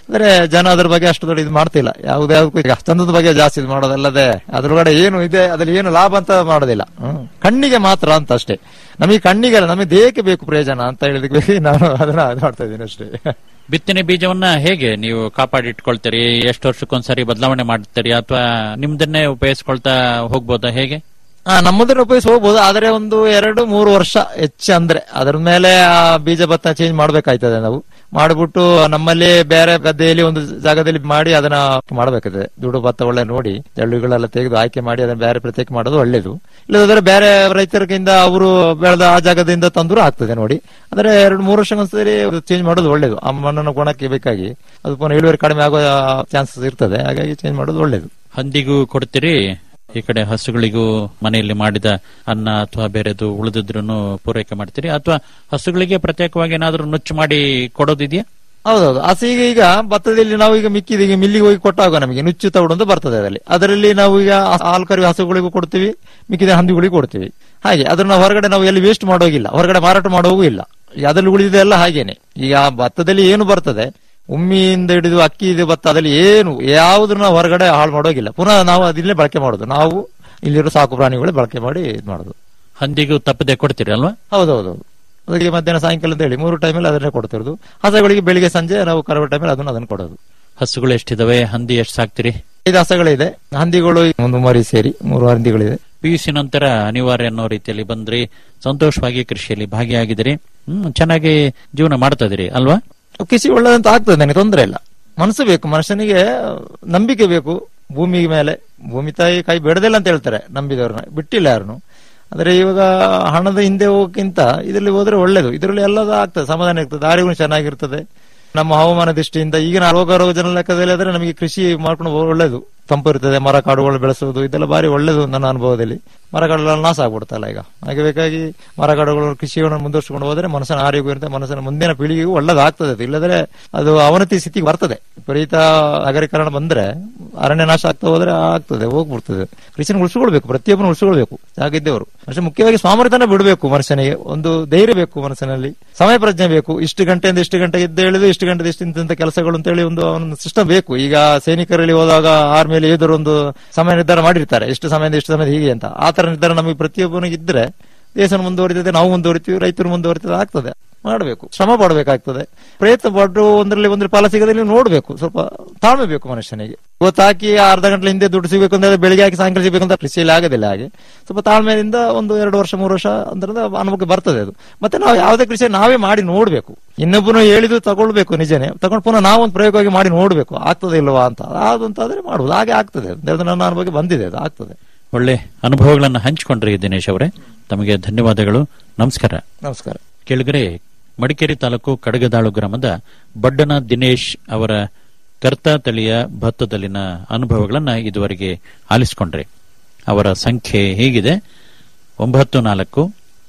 ಅಂದ್ರೆ ಜನ ಅದ್ರ ಬಗ್ಗೆ ಅಷ್ಟು ದೊಡ್ಡ ಇದು ಮಾಡ್ತಿಲ್ಲ ಯಾವುದೇ ಯಾವುದಕ್ಕೂ ಈಗ ಚಂದದ ಬಗ್ಗೆ ಜಾಸ್ತಿ ಇದು ಮಾಡೋದಲ್ಲದೆ ಅದ್ರೊಳಗಡೆ ಏನು ಇದೆ ಅದ್ರಲ್ಲಿ ಏನು ಲಾಭ ಅಂತ ಮಾಡೋದಿಲ್ಲ ಹ್ಮ್. ಕಣ್ಣಿಗೆ ಮಾತ್ರ ಅಂತ ಅಷ್ಟೇ ನಮಗೆ ಕಣ್ಣಿಗೆ ಅಲ್ಲ ನಮಗೆ ದೇಹಕ್ಕೆ ಬೇಕು ಪ್ರಯೋಜನ ಅಂತ ಹೇಳಿದಕ್ಕೆ ನಾನು ಅದನ್ನ ಇದು ಮಾಡ್ತಾ ಇದ್ದೀನಿ ಅಷ್ಟೇ ಬಿತ್ತನೆ ಬೀಜವನ್ನ ಹೇಗೆ ನೀವು ಕಾಪಾಡಿಟ್ಕೊಳ್ತೀರಿ ಎಷ್ಟು ವರ್ಷಕ್ಕೊಂದ್ಸರಿ ಬದಲಾವಣೆ ಮಾಡ್ತೀರಿ ಅಥವಾ ನಿಮ್ದನ್ನೇ ಉಪಯೋಗಿಸ್ಕೊಳ್ತಾ ಹೋಗ್ಬೋದಾ ಹೇಗೆ ಆ ನಮ್ಮದನ್ನ ಉಪಯೋಗಿಸಿ ಹೋಗ್ಬೋದು ಆದ್ರೆ ಒಂದು ಎರಡು ಮೂರು ವರ್ಷ ಹೆಚ್ಚು ಅಂದ್ರೆ ಅದ್ರ ಮೇಲೆ ಆ ಬೀಜ ಭತ್ತ ಚೇಂಜ್ ಮಾಡ್ಬೇಕಾಯ್ತದೆ ನಾವು ಮಾಡ್ಬಿಟ್ಟು ನಮ್ಮಲ್ಲಿ ಬೇರೆ ಗದ್ದೆಯಲ್ಲಿ ಒಂದು ಜಾಗದಲ್ಲಿ ಮಾಡಿ ಅದನ್ನ ಮಾಡ್ಬೇಕಾಗ್ತದೆ ದುಡು ಭತ್ತ ಒಳ್ಳೆ ನೋಡಿ ಜಳ್ಳುಗಳೆಲ್ಲ ತೆಗೆದು ಆಯ್ಕೆ ಮಾಡಿ ಅದನ್ನ ಬೇರೆ ಪ್ರತ್ಯೇಕ ಮಾಡೋದು ಒಳ್ಳೇದು ಇಲ್ಲದಾದ್ರೆ ಬೇರೆ ರೈತರಿಗಿಂದ ಅವರು ಬೆಳೆದ ಆ ಜಾಗದಿಂದ ತಂದ್ರು ಆಗ್ತದೆ ನೋಡಿ ಅಂದ್ರೆ ಎರಡು ಮೂರು ವರ್ಷಕ್ಕೊಂದ್ಸರಿ ಚೇಂಜ್ ಮಾಡೋದು ಒಳ್ಳೇದು ಆ ಮಣ್ಣನ್ನು ಗುಣಕ್ಕೆ ಬೇಕಾಗಿ ಅದು ಪುನಃ ಇಳುವರಿ ಕಡಿಮೆ ಆಗೋ ಚಾನ್ಸಸ್ ಇರ್ತದೆ ಹಾಗಾಗಿ ಚೇಂಜ್ ಮಾಡೋದು ಒಳ್ಳೇದು ಹಂದಿಗೂ ಕೊಡ್ತೀರಿ ಈ ಕಡೆ ಹಸುಗಳಿಗೂ ಮನೆಯಲ್ಲಿ ಮಾಡಿದ ಅನ್ನ ಅಥವಾ ಬೇರೆದು ಉಳಿದಿದ್ರು ಪೂರೈಕೆ ಮಾಡ್ತೀರಿ ಅಥವಾ ಹಸುಗಳಿಗೆ ಪ್ರತ್ಯೇಕವಾಗಿ ಏನಾದ್ರೂ ನುಚ್ಚು ಮಾಡಿ ಕೊಡೋದಿದೆಯಾ ಹೌದೌದು ಹಸಿಗೆ ಈಗ ಭತ್ತದಲ್ಲಿ ನಾವು ಈಗ ಮಿಕ್ಕಿದ ಈಗ ಮಿಲ್ಲಿಗೆ ಹೋಗಿ ಕೊಟ್ಟಾಗ ನಮಗೆ ನುಚ್ಚು ತೌಡು ಅಂತ ಬರ್ತದೆ ಅದರಲ್ಲಿ ಅದರಲ್ಲಿ ನಾವು ಈಗ ಹಾಲು ಕರಿ ಹಸುಗಳಿಗೂ ಕೊಡ್ತೀವಿ ಮಿಕ್ಕಿದ ಹಂದಿಗಳಿಗೂ ಕೊಡ್ತೀವಿ ಹಾಗೆ ಅದನ್ನ ಹೊರಗಡೆ ನಾವು ಎಲ್ಲಿ ವೇಸ್ಟ್ ಮಾಡೋಗಿಲ್ಲ ಹೊರಗಡೆ ಮಾರಾಟ ಮಾಡೋಗೂ ಇಲ್ಲ ಈಗ ಅದ್ರಲ್ಲಿ ಉಳಿದಿದೆ ಎಲ್ಲ ಹಾಗೇನೆ ಈಗ ಭತ್ತದಲ್ಲಿ ಏನು ಬರ್ತದೆ ಉಮ್ಮಿಯಿಂದ ಹಿಡಿದು ಅಕ್ಕಿ ಇದೆ ಭತ್ತ ಅದ್ರಲ್ಲಿ ಏನು ಯಾವುದನ್ನ ಹೊರಗಡೆ ಹಾಳು ಮಾಡೋಗಿಲ್ಲ ಪುನಃ ನಾವು ಅದನ್ನೇ ಬಳಕೆ ಮಾಡೋದು ನಾವು ಇಲ್ಲಿರೋ ಸಾಕು ಪ್ರಾಣಿಗಳೇ ಬಳಕೆ ಮಾಡಿ ಇದು ಮಾಡೋದು ಹಂದಿಗೂ ತಪ್ಪದೆ ಕೊಡ್ತೀರಿ ಅಲ್ವಾ ಹೌದೌದು ಅದಕ್ಕೆ ಮಧ್ಯಾಹ್ನ ಸಾಯಂಕಾಲ ಅಂತ ಹೇಳಿ ಮೂರು ಟೈಮಲ್ಲಿ ಅದನ್ನೇ ಕೊಡ್ತಿರೋದು ಹಸಗಳಿಗೆ ಬೆಳಿಗ್ಗೆ ಸಂಜೆ ನಾವು ಕರವ ಟೈಮಲ್ಲಿ ಅದನ್ನ ಅದನ್ನ ಕೊಡೋದು ಹಸುಗಳು ಎಷ್ಟಿದಾವೆ ಹಂದಿ ಎಷ್ಟು ಸಾಕ್ತಿರಿ ಐದು ಹಸಗಳಿದೆ ಹಂದಿಗಳು ಒಂದು ಮರಿ ಸೇರಿ ಮೂರು ಹಂದಿಗಳಿದೆ ಪಿಯುಸಿ ನಂತರ ಅನಿವಾರ್ಯ ಅನ್ನೋ ರೀತಿಯಲ್ಲಿ ಬಂದ್ರಿ ಸಂತೋಷವಾಗಿ ಕೃಷಿಯಲ್ಲಿ ಭಾಗಿಯಾಗಿದ್ದೀರಿ ಹ್ಮ್ ಚೆನ್ನಾಗಿ ಜೀವನ ಮಾಡ್ತಾ ಇದೀರಿ ಅಲ್ವಾ ಕೃಷಿ ಒಳ್ಳೆದಂತ ಆಗ್ತದೆ ನನಗೆ ತೊಂದರೆ ಇಲ್ಲ ಮನಸ್ಸು ಬೇಕು ಮನುಷ್ಯನಿಗೆ ನಂಬಿಕೆ ಬೇಕು ಭೂಮಿ ಮೇಲೆ ಭೂಮಿ ತಾಯಿ ಕೈ ಬಿಡದಿಲ್ಲ ಅಂತ ಹೇಳ್ತಾರೆ ನಂಬಿದವ್ರನ್ನ ಬಿಟ್ಟಿಲ್ಲ ಯಾರನ್ನು ಆದ್ರೆ ಇವಾಗ ಹಣದ ಹಿಂದೆ ಹೋಗಕ್ಕಿಂತ ಇದರಲ್ಲಿ ಹೋದ್ರೆ ಒಳ್ಳೇದು ಇದರಲ್ಲಿ ಎಲ್ಲದೂ ಆಗ್ತದೆ ಸಮಾಧಾನ ಇರ್ತದೆ ದಾರಿಗಳು ಚೆನ್ನಾಗಿರ್ತದೆ ನಮ್ಮ ಹವಾಮಾನ ದೃಷ್ಟಿಯಿಂದ ಈಗಿನ ರೋಗ ರೋಗಜನ ಲೆಕ್ಕದಲ್ಲಿ ಆದ್ರೆ ನಮಗೆ ಕೃಷಿ ಮಾಡ್ಕೊಂಡು ಹೋಗೋದು ಒಳ್ಳೇದು ತಂಪು ಇರ್ತದೆ ಮರ ಕಾಡುಗಳು ಬೆಳೆಸೋದು ಇದೆಲ್ಲ ಬಾರಿ ಒಳ್ಳೇದು ನನ್ನ ಅನುಭವದಲ್ಲಿ ಮರಗಳೆಲ್ಲ ನಾಶ ಆಗ್ಬಿಡ್ತಲ್ಲ ಈಗ ಹಾಗೆ ಬೇಕಾಗಿ ಮರಕಾಡುಗಳು ಕೃಷಿಯನ್ನು ಮುಂದುವರ್ಸ್ಕೊಂಡು ಹೋದ್ರೆ ಮನಸ್ಸಿನ ಆರೋಗ್ಯ ಇರುತ್ತೆ ಮನಸ್ಸಿನ ಮುಂದಿನ ಪೀಳಿಗೆಗೂ ಒಳ್ಳೇದಾಗ್ತದೆ ಅದು ಇಲ್ಲದ್ರೆ ಅದು ಅವನತಿ ಸ್ಥಿತಿಗೆ ಬರ್ತದೆ ವಿಪರೀತ ನಗರೀಕರಣ ಬಂದ್ರೆ ಅರಣ್ಯ ನಾಶ ಆಗ್ತಾ ಹೋದ್ರೆ ಆಗ್ತದೆ ಹೋಗ್ಬಿಡ್ತದೆ ಕೃಷಿನ ಉಳಿಸ್ಕೊಳ್ಬೇಕು ಪ್ರತಿಯೊಬ್ಬರು ಉಳಿಸ್ಕೊಳ್ಬೇಕು ಜಾಗಿದ್ದವರು ಮನುಷ್ಯ ಮುಖ್ಯವಾಗಿ ಸ್ವಾಮರ್ಥ್ಯನ ಬಿಡಬೇಕು ಮನುಷ್ಯನಿಗೆ ಒಂದು ಧೈರ್ಯ ಬೇಕು ಮನಸ್ಸಿನಲ್ಲಿ ಸಮಯ ಪ್ರಜ್ಞೆ ಬೇಕು ಇಷ್ಟು ಗಂಟೆಯಿಂದ ಇಷ್ಟು ಗಂಟೆ ಎದ್ದು ಹೇಳಿದ್ರೆ ಇಷ್ಟು ಗಂಟೆ ಇಷ್ಟು ಇಂಥ ಕೆಲಸಗಳು ಅಂತ ಹೇಳಿ ಒಂದು ಅವನ ಸಿಸ್ಟಮ್ ಬೇಕು ಈಗ ಸೈನಿಕರಲ್ಲಿ ಹೋದಾಗ ಆರ್ಮಿಯಲ್ಲಿ ಏನಾದ್ರು ಒಂದು ಸಮಯ ನಿರ್ಧಾರ ಮಾಡಿರ್ತಾರೆ ಎಷ್ಟು ಸಮಯದಿಂದ ಎಷ್ಟು ಸಮಯದ ಹೀಗೆ ಅಂತ ಆ ತರ ನಿರ್ಧಾರ ನಮಗೆ ಪ್ರತಿಯೊಬ್ಬನಿಗೆ ಇದ್ರೆ ದೇಶ ಮುಂದುವರಿತದೆ ನಾವು ಮುಂದುವರಿತೀವಿ ರೈತರು ಮುಂದುವರಿತದೆ ಆಗ್ತದೆ ಮಾಡಬೇಕು ಶ್ರಮ ಪಡಬೇಕಾಗ್ತದೆ ಪ್ರಯತ್ನ ಪಟ್ಟು ಒಂದರಲ್ಲಿ ಒಂದ್ರಲ್ಲಿ ಫಲ ಸಿಗದಲ್ಲಿ ನೋಡ್ಬೇಕು ಸ್ವಲ್ಪ ತಾಳ್ಮೆ ಬೇಕು ಮನುಷ್ಯನಿಗೆ ಇವತ್ತು ಹಾಕಿ ಅರ್ಧ ಗಂಟೆ ಹಿಂದೆ ದುಡ್ಡು ಸಿಗಬೇಕು ಅಂದ್ರೆ ಬೆಳಿಗ್ಗೆ ಹಾಕಿ ಸಾಯಂಕಾಲ ಸಿಗಬೇಕು ಅಂತ ಕೃಷಿಯಲ್ಲಿ ಆಗೋದಿಲ್ಲ ಹಾಗೆ ಸ್ವಲ್ಪ ತಾಳ್ಮೆಯಿಂದ ಒಂದು ಎರಡು ವರ್ಷ ಮೂರು ವರ್ಷ ಅಂದ್ರೆ ಅನುಭವಕ್ಕೆ ಬರ್ತದೆ ಅದು ಮತ್ತೆ ನಾವು ಯಾವುದೇ ಕೃಷಿ ನಾವೇ ಮಾಡಿ ನೋಡ್ಬೇಕು ಇನ್ನೊಬ್ಬನು ಹೇಳಿದ್ದು ತಗೊಳ್ಬೇಕು ನಿಜನೇ ತಗೊಂಡು ಪುನಃ ನಾವು ಒಂದು ಪ್ರಯೋಗವಾಗಿ ಮಾಡಿ ನೋಡ್ಬೇಕು ಆಗ್ತದೆ ಇಲ್ವಾ ಅಂತ ಅದು ಅಂತಾದ್ರೆ ಮಾಡುವುದು ಹಾಗೆ ಆಗ್ತದೆ ಅದು ನನ್ನ ಅನುಭವಕ್ಕೆ ಬಂದಿದೆ ಅದು ಆಗ್ತದೆ ಒಳ್ಳೆ ಅನುಭವಗಳನ್ನ ಹಂಚಿಕೊಂಡ್ರಿ ದಿನೇಶ್ ಅವರೇ ತಮಗೆ ಧನ್ಯವಾದಗಳು ನಮಸ್ಕಾರ ನಮಸ್ಕಾರ ಕೆಳಗರೆ ಮಡಿಕೇರಿ ತಾಲೂಕು ಕಡಗದಾಳು ಗ್ರಾಮದ ಬಡ್ಡನ ದಿನೇಶ್ ಅವರ ಕರ್ತಾ ತಳಿಯ ಭತ್ತದಲ್ಲಿನ ಅನುಭವಗಳನ್ನ ಇದುವರೆಗೆ ಆಲಿಸಿಕೊಂಡ್ರೆ ಅವರ ಸಂಖ್ಯೆ ಹೀಗಿದೆ ಒಂಬತ್ತು ನಾಲ್ಕು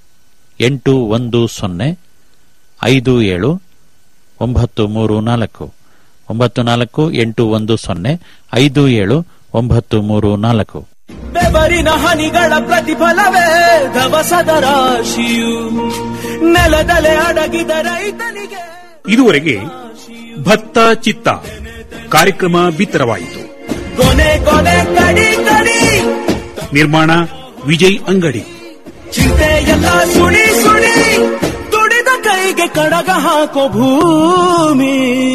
ಎಂಟು ಒಂದು ಸೊನ್ನೆ ಐದು ಏಳು ಒಂಬತ್ತು ಮೂರು ನಾಲ್ಕು ಒಂಬತ್ತು ನಾಲ್ಕು ಎಂಟು ಒಂದು ಸೊನ್ನೆ ಐದು ಏಳು ಒಂಬತ್ತು ಮೂರು ನಾಲ್ಕು ಬೆವರಿನ ಹನಿಗಳ ಪ್ರತಿಫಲವೇ ಧವಸದ ರಾಶಿಯು ನೆಲದಲೆ ಅಡಗಿದ ರೈತನಿಗೆ ಇದುವರೆಗೆ ಭತ್ತ ಚಿತ್ತ ಕಾರ್ಯಕ್ರಮ ಬಿತ್ತರವಾಯಿತು ಕೊನೆ ಕೊನೆ ಕಡಿ ಕಡಿ ನಿರ್ಮಾಣ ವಿಜಯ್ ಅಂಗಡಿ ಚಿಂತೆ ಎಲ್ಲ ಸುಳಿ ಸುಳಿ ದುಡಿದ ಕೈಗೆ ಕಡಗ ಹಾಕೋ ಭೂಮಿ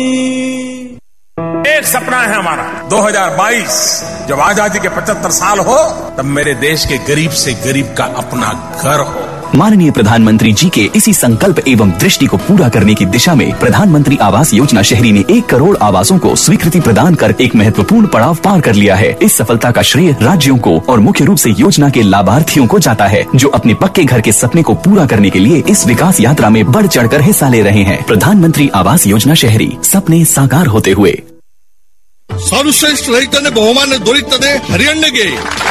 एक सपना है हमारा 2022 जब आजादी के 75 साल हो तब मेरे देश के गरीब से गरीब का अपना घर हो माननीय प्रधानमंत्री जी के इसी संकल्प एवं दृष्टि को पूरा करने की दिशा में प्रधानमंत्री आवास योजना शहरी ने एक करोड़ आवासों को स्वीकृति प्रदान कर एक महत्वपूर्ण पड़ाव पार कर लिया है इस सफलता का श्रेय राज्यों को और मुख्य रूप से योजना के लाभार्थियों को जाता है जो अपने पक्के घर के सपने को पूरा करने के लिए इस विकास यात्रा में बढ़ चढ़कर हिस्सा ले रहे हैं प्रधानमंत्री आवास योजना शहरी सपने साकार होते हुए ಸರ್ವಶ್ರೇಷ್ಠ ರೈತನ ಬಹುಮಾನ ದೊರೆಯುತ್ತದೆ ಹರಿಯಣ್ಣಗೆ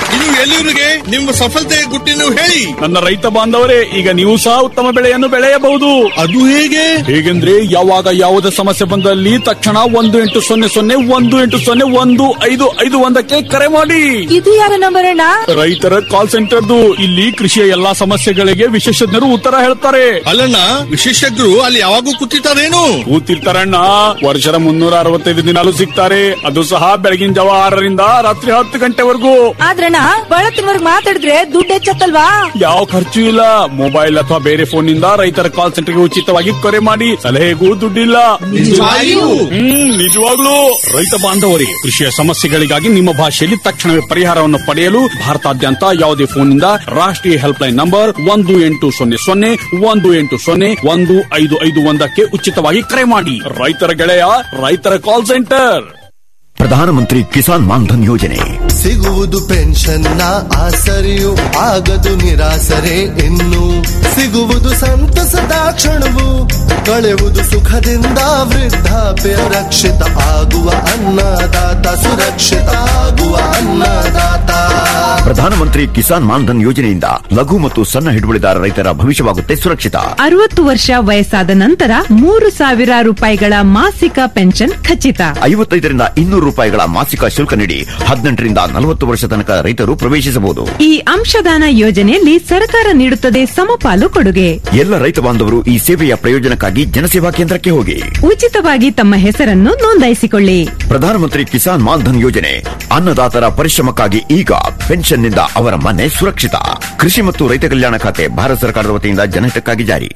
ಇನ್ನು ಎಲ್ಲಿವರಿಗೆ ನಿಮ್ಮ ಸಫಲತೆಯ ಗುಟ್ಟಿನ ಹೇಳಿ ನನ್ನ ರೈತ ಬಾಂಧವರೇ ಈಗ ನೀವು ಸಹ ಉತ್ತಮ ಬೆಳೆಯನ್ನು ಬೆಳೆಯಬಹುದು ಅದು ಹೇಗೆ ಹೇಗೆಂದ್ರೆ ಯಾವಾಗ ಯಾವುದೇ ಸಮಸ್ಯೆ ಬಂದಲ್ಲಿ ತಕ್ಷಣ ಒಂದು ಎಂಟು ಸೊನ್ನೆ ಸೊನ್ನೆ ಒಂದು ಎಂಟು ಸೊನ್ನೆ ಒಂದು ಐದು ಐದು ಒಂದಕ್ಕೆ ಕರೆ ಮಾಡಿ ಇದು ಯಾರ ನಂಬರ್ ಅಣ್ಣ ರೈತರ ಕಾಲ್ ಸೆಂಟರ್ದು ಇಲ್ಲಿ ಕೃಷಿಯ ಎಲ್ಲಾ ಸಮಸ್ಯೆಗಳಿಗೆ ವಿಶೇಷಜ್ಞರು ಉತ್ತರ ಹೇಳ್ತಾರೆ ಅಲ್ಲಣ್ಣ ವಿಶೇಷಜ್ಞರು ಅಲ್ಲಿ ಯಾವಾಗೂ ಕೂತಿರ್ತಾರೇನು ಕೂತಿರ್ತಾರಣ್ಣ ವರ್ಷದ ಮುನ್ನೂರ ಅರವತ್ತೈದು ದಿನಾಲು ಸಿಗ್ತಾರೆ ಅದು ಸಹ ಬೆಳಗಿನ ಜಾವ ಆರರಿಂದ ರಾತ್ರಿ ಹತ್ತು ಗಂಟೆವರೆಗೂ ಆದ್ರಣ್ಣ ಬಳತ್ತಿನವರ್ಗ್ ಮಾತಾಡಿದ್ರೆ ದುಡ್ಡು ಹೆಚ್ಚತ್ತಲ್ವಾ ಯಾವ ಖರ್ಚು ಇಲ್ಲ ಮೊಬೈಲ್ ಅಥವಾ ಬೇರೆ ಫೋನ್ ನಿಂದ ರೈತರ ಕಾಲ್ ಸೆಂಟರ್ಗೆ ಉಚಿತವಾಗಿ ಕರೆ ಮಾಡಿ ಸಲಹೆಗೂ ದುಡ್ಡಿಲ್ಲ ನಿಜವಾಗಿಯೂ? ಹ್ಮ್ ನಿಜವಾಗ್ಲೂ ರೈತ ಬಾಂಧವರೇ ಕೃಷಿಯ ಸಮಸ್ಯೆಗಳಿಗಾಗಿ ನಿಮ್ಮ ಭಾಷೆಯಲ್ಲಿ ತಕ್ಷಣವೇ ಪರಿಹಾರವನ್ನು ಪಡೆಯಲು ಭಾರತಾದ್ಯಂತ ಯಾವುದೇ ಫೋನ್ ನಿಂದ ರಾಷ್ಟ್ರೀಯ ಹೆಲ್ಪ್ ಲೈನ್ ನಂಬರ್ ಒಂದು ಎಂಟು ಸೊನ್ನೆ ಸೊನ್ನೆ ಒಂದು ಎಂಟು ಸೊನ್ನೆ ಒಂದು ಐದು ಐದು ಒಂದಕ್ಕೆ ಉಚಿತವಾಗಿ ಕರೆ ಮಾಡಿ ರೈತರ ಗೆಳೆಯ ರೈತರ ಕಾಲ್ ಸೆಂಟರ್ ಪ್ರಧಾನಮಂತ್ರಿ ಕಿಸಾನ್ ಮಾನ್ಧನ್ ಯೋಜನೆ ಸಿಗುವುದು ಪೆನ್ಷನ್ನ ಆಸರೆಯು ಆಗದು ನಿರಾಸರೆ ಇನ್ನು ಸಿಗುವುದು ಸಂತಸದ ಕ್ಷಣವು ಕಳೆಯುವುದು ಸುಖದಿಂದ ವೃದ್ಧಾಪ್ಯ ರಕ್ಷಿತ ಆಗುವ ಅನ್ನದಾತ ಸುರಕ್ಷಿತ ಆಗುವ ಅನ್ನದಾತ ಪ್ರಧಾನಮಂತ್ರಿ ಕಿಸಾನ್ ಮಾನ್ಧನ್ ಯೋಜನೆಯಿಂದ ಲಘು ಮತ್ತು ಸಣ್ಣ ಹಿಡುವಳಿದಾರ ರೈತರ ಭವಿಷ್ಯವಾಗುತ್ತೆ ಸುರಕ್ಷಿತ ಅರವತ್ತು ವರ್ಷ ವಯಸ್ಸಾದ ನಂತರ ಮೂರು ಸಾವಿರ ರೂಪಾಯಿಗಳ ಮಾಸಿಕ ಪೆನ್ಷನ್ ಖಚಿತ ಐವತ್ತೈದರಿಂದ ಇನ್ನೂರು ರೂಪಾಯಿಗಳ ಮಾಸಿಕ ಶುಲ್ಕ ನೀಡಿ ಹದಿನೆಂಟರಿಂದ ನಲವತ್ತು ವರ್ಷ ತನಕ ರೈತರು ಪ್ರವೇಶಿಸಬಹುದು ಈ ಅಂಶದಾನ ಯೋಜನೆಯಲ್ಲಿ ಸರ್ಕಾರ ನೀಡುತ್ತದೆ ಸಮಪಾಲು ಕೊಡುಗೆ ಎಲ್ಲ ರೈತ ಬಾಂಧವರು ಈ ಸೇವೆಯ ಪ್ರಯೋಜನಕ್ಕಾಗಿ ಜನಸೇವಾ ಕೇಂದ್ರಕ್ಕೆ ಹೋಗಿ ಉಚಿತವಾಗಿ ತಮ್ಮ ಹೆಸರನ್ನು ನೋಂದಾಯಿಸಿಕೊಳ್ಳಿ ಪ್ರಧಾನಮಂತ್ರಿ ಕಿಸಾನ್ ಮಾನ್ಧನ್ ಯೋಜನೆ ಅನ್ನದಾತರ ಪರಿಶ್ರಮಕ್ಕಾಗಿ ಈಗ ಪೆನ್ಷನ್ನಿಂದ ಅವರ ಮನೆ ಸುರಕ್ಷಿತ ಕೃಷಿ ಮತ್ತು ರೈತ ಕಲ್ಯಾಣ ಖಾತೆ ಭಾರತ ಸರ್ಕಾರದ ವತಿಯಿಂದ ಜನಹಿತಕ್ಕಾಗಿ ಜಾರಿ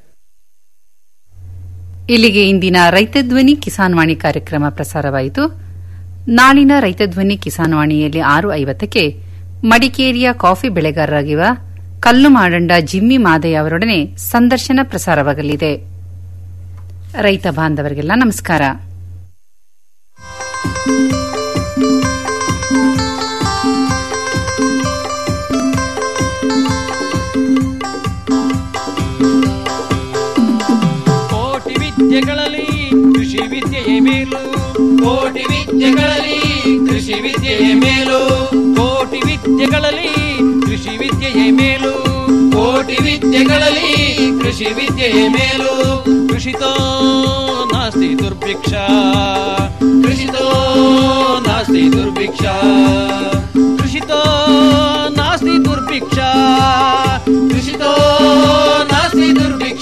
ಇಲ್ಲಿಗೆ ಇಂದಿನ ರೈತ ಧ್ವನಿ ಕಿಸಾನ್ ವಾಣಿ ಕಾರ್ಯಕ್ರಮ ಪ್ರಸಾರವಾಯಿತು ನಾಳಿನ ರೈತ ಧ್ವನಿ ಕಿಸಾನ್ ವಾಣಿಯಲ್ಲಿ ಆರು ಐವತ್ತಕ್ಕೆ ಮಡಿಕೇರಿಯ ಕಾಫಿ ಬೆಳೆಗಾರರಾಗಿರುವ ಕಲ್ಲು ಮಾಡಂಡ ಜಿಮ್ಮಿ ಮಾದಯ್ಯ ಅವರೊಡನೆ ಸಂದರ್ಶನ ಪ್ರಸಾರವಾಗಲಿದೆ ರೈತ ಬಾಂಧವರಿಗೆಲ್ಲ ನಮಸ್ಕಾರ ಕೋಟಿ ವಿದ್ಯೆಗಳಲ್ಲಿ ಕೃಷಿ ವಿದ್ಯೆಯೇ ಮೇಲು ಕೋಟಿ ವಿದ್ಯೆಗಳಲ್ಲಿ ಕೃಷಿ ವಿದ್ಯೆಯೇ ಮೇಲು ಕೋಟಿ ವಿದ್ಯೆಗಳಲ್ಲಿ ಕೃಷಿ ವಿದ್ಯೆಯೇ ಮೇಲು ಕೋಟಿ ವಿದ್ಯೆಗಳಲ್ಲಿ ಕೃಷಿ ವಿದ್ಯೆಯೇ ಮೇಲು ಕೃಷಿತೋ ನಾಸ್ತಿ ದುರ್ಭಿಕ್ಷ ಕೃಷಿತೋ ನಾಸ್ತಿ ದುರ್ಭಿಕ್ಷ ಕೃಷಿತೋ ನಾಸ್ತಿ ದುರ್ಭಿಕ್ಷ ಕೃಷಿತೋ ನಾಸ್ತಿ ದುರ್ಭಿಕ್ಷ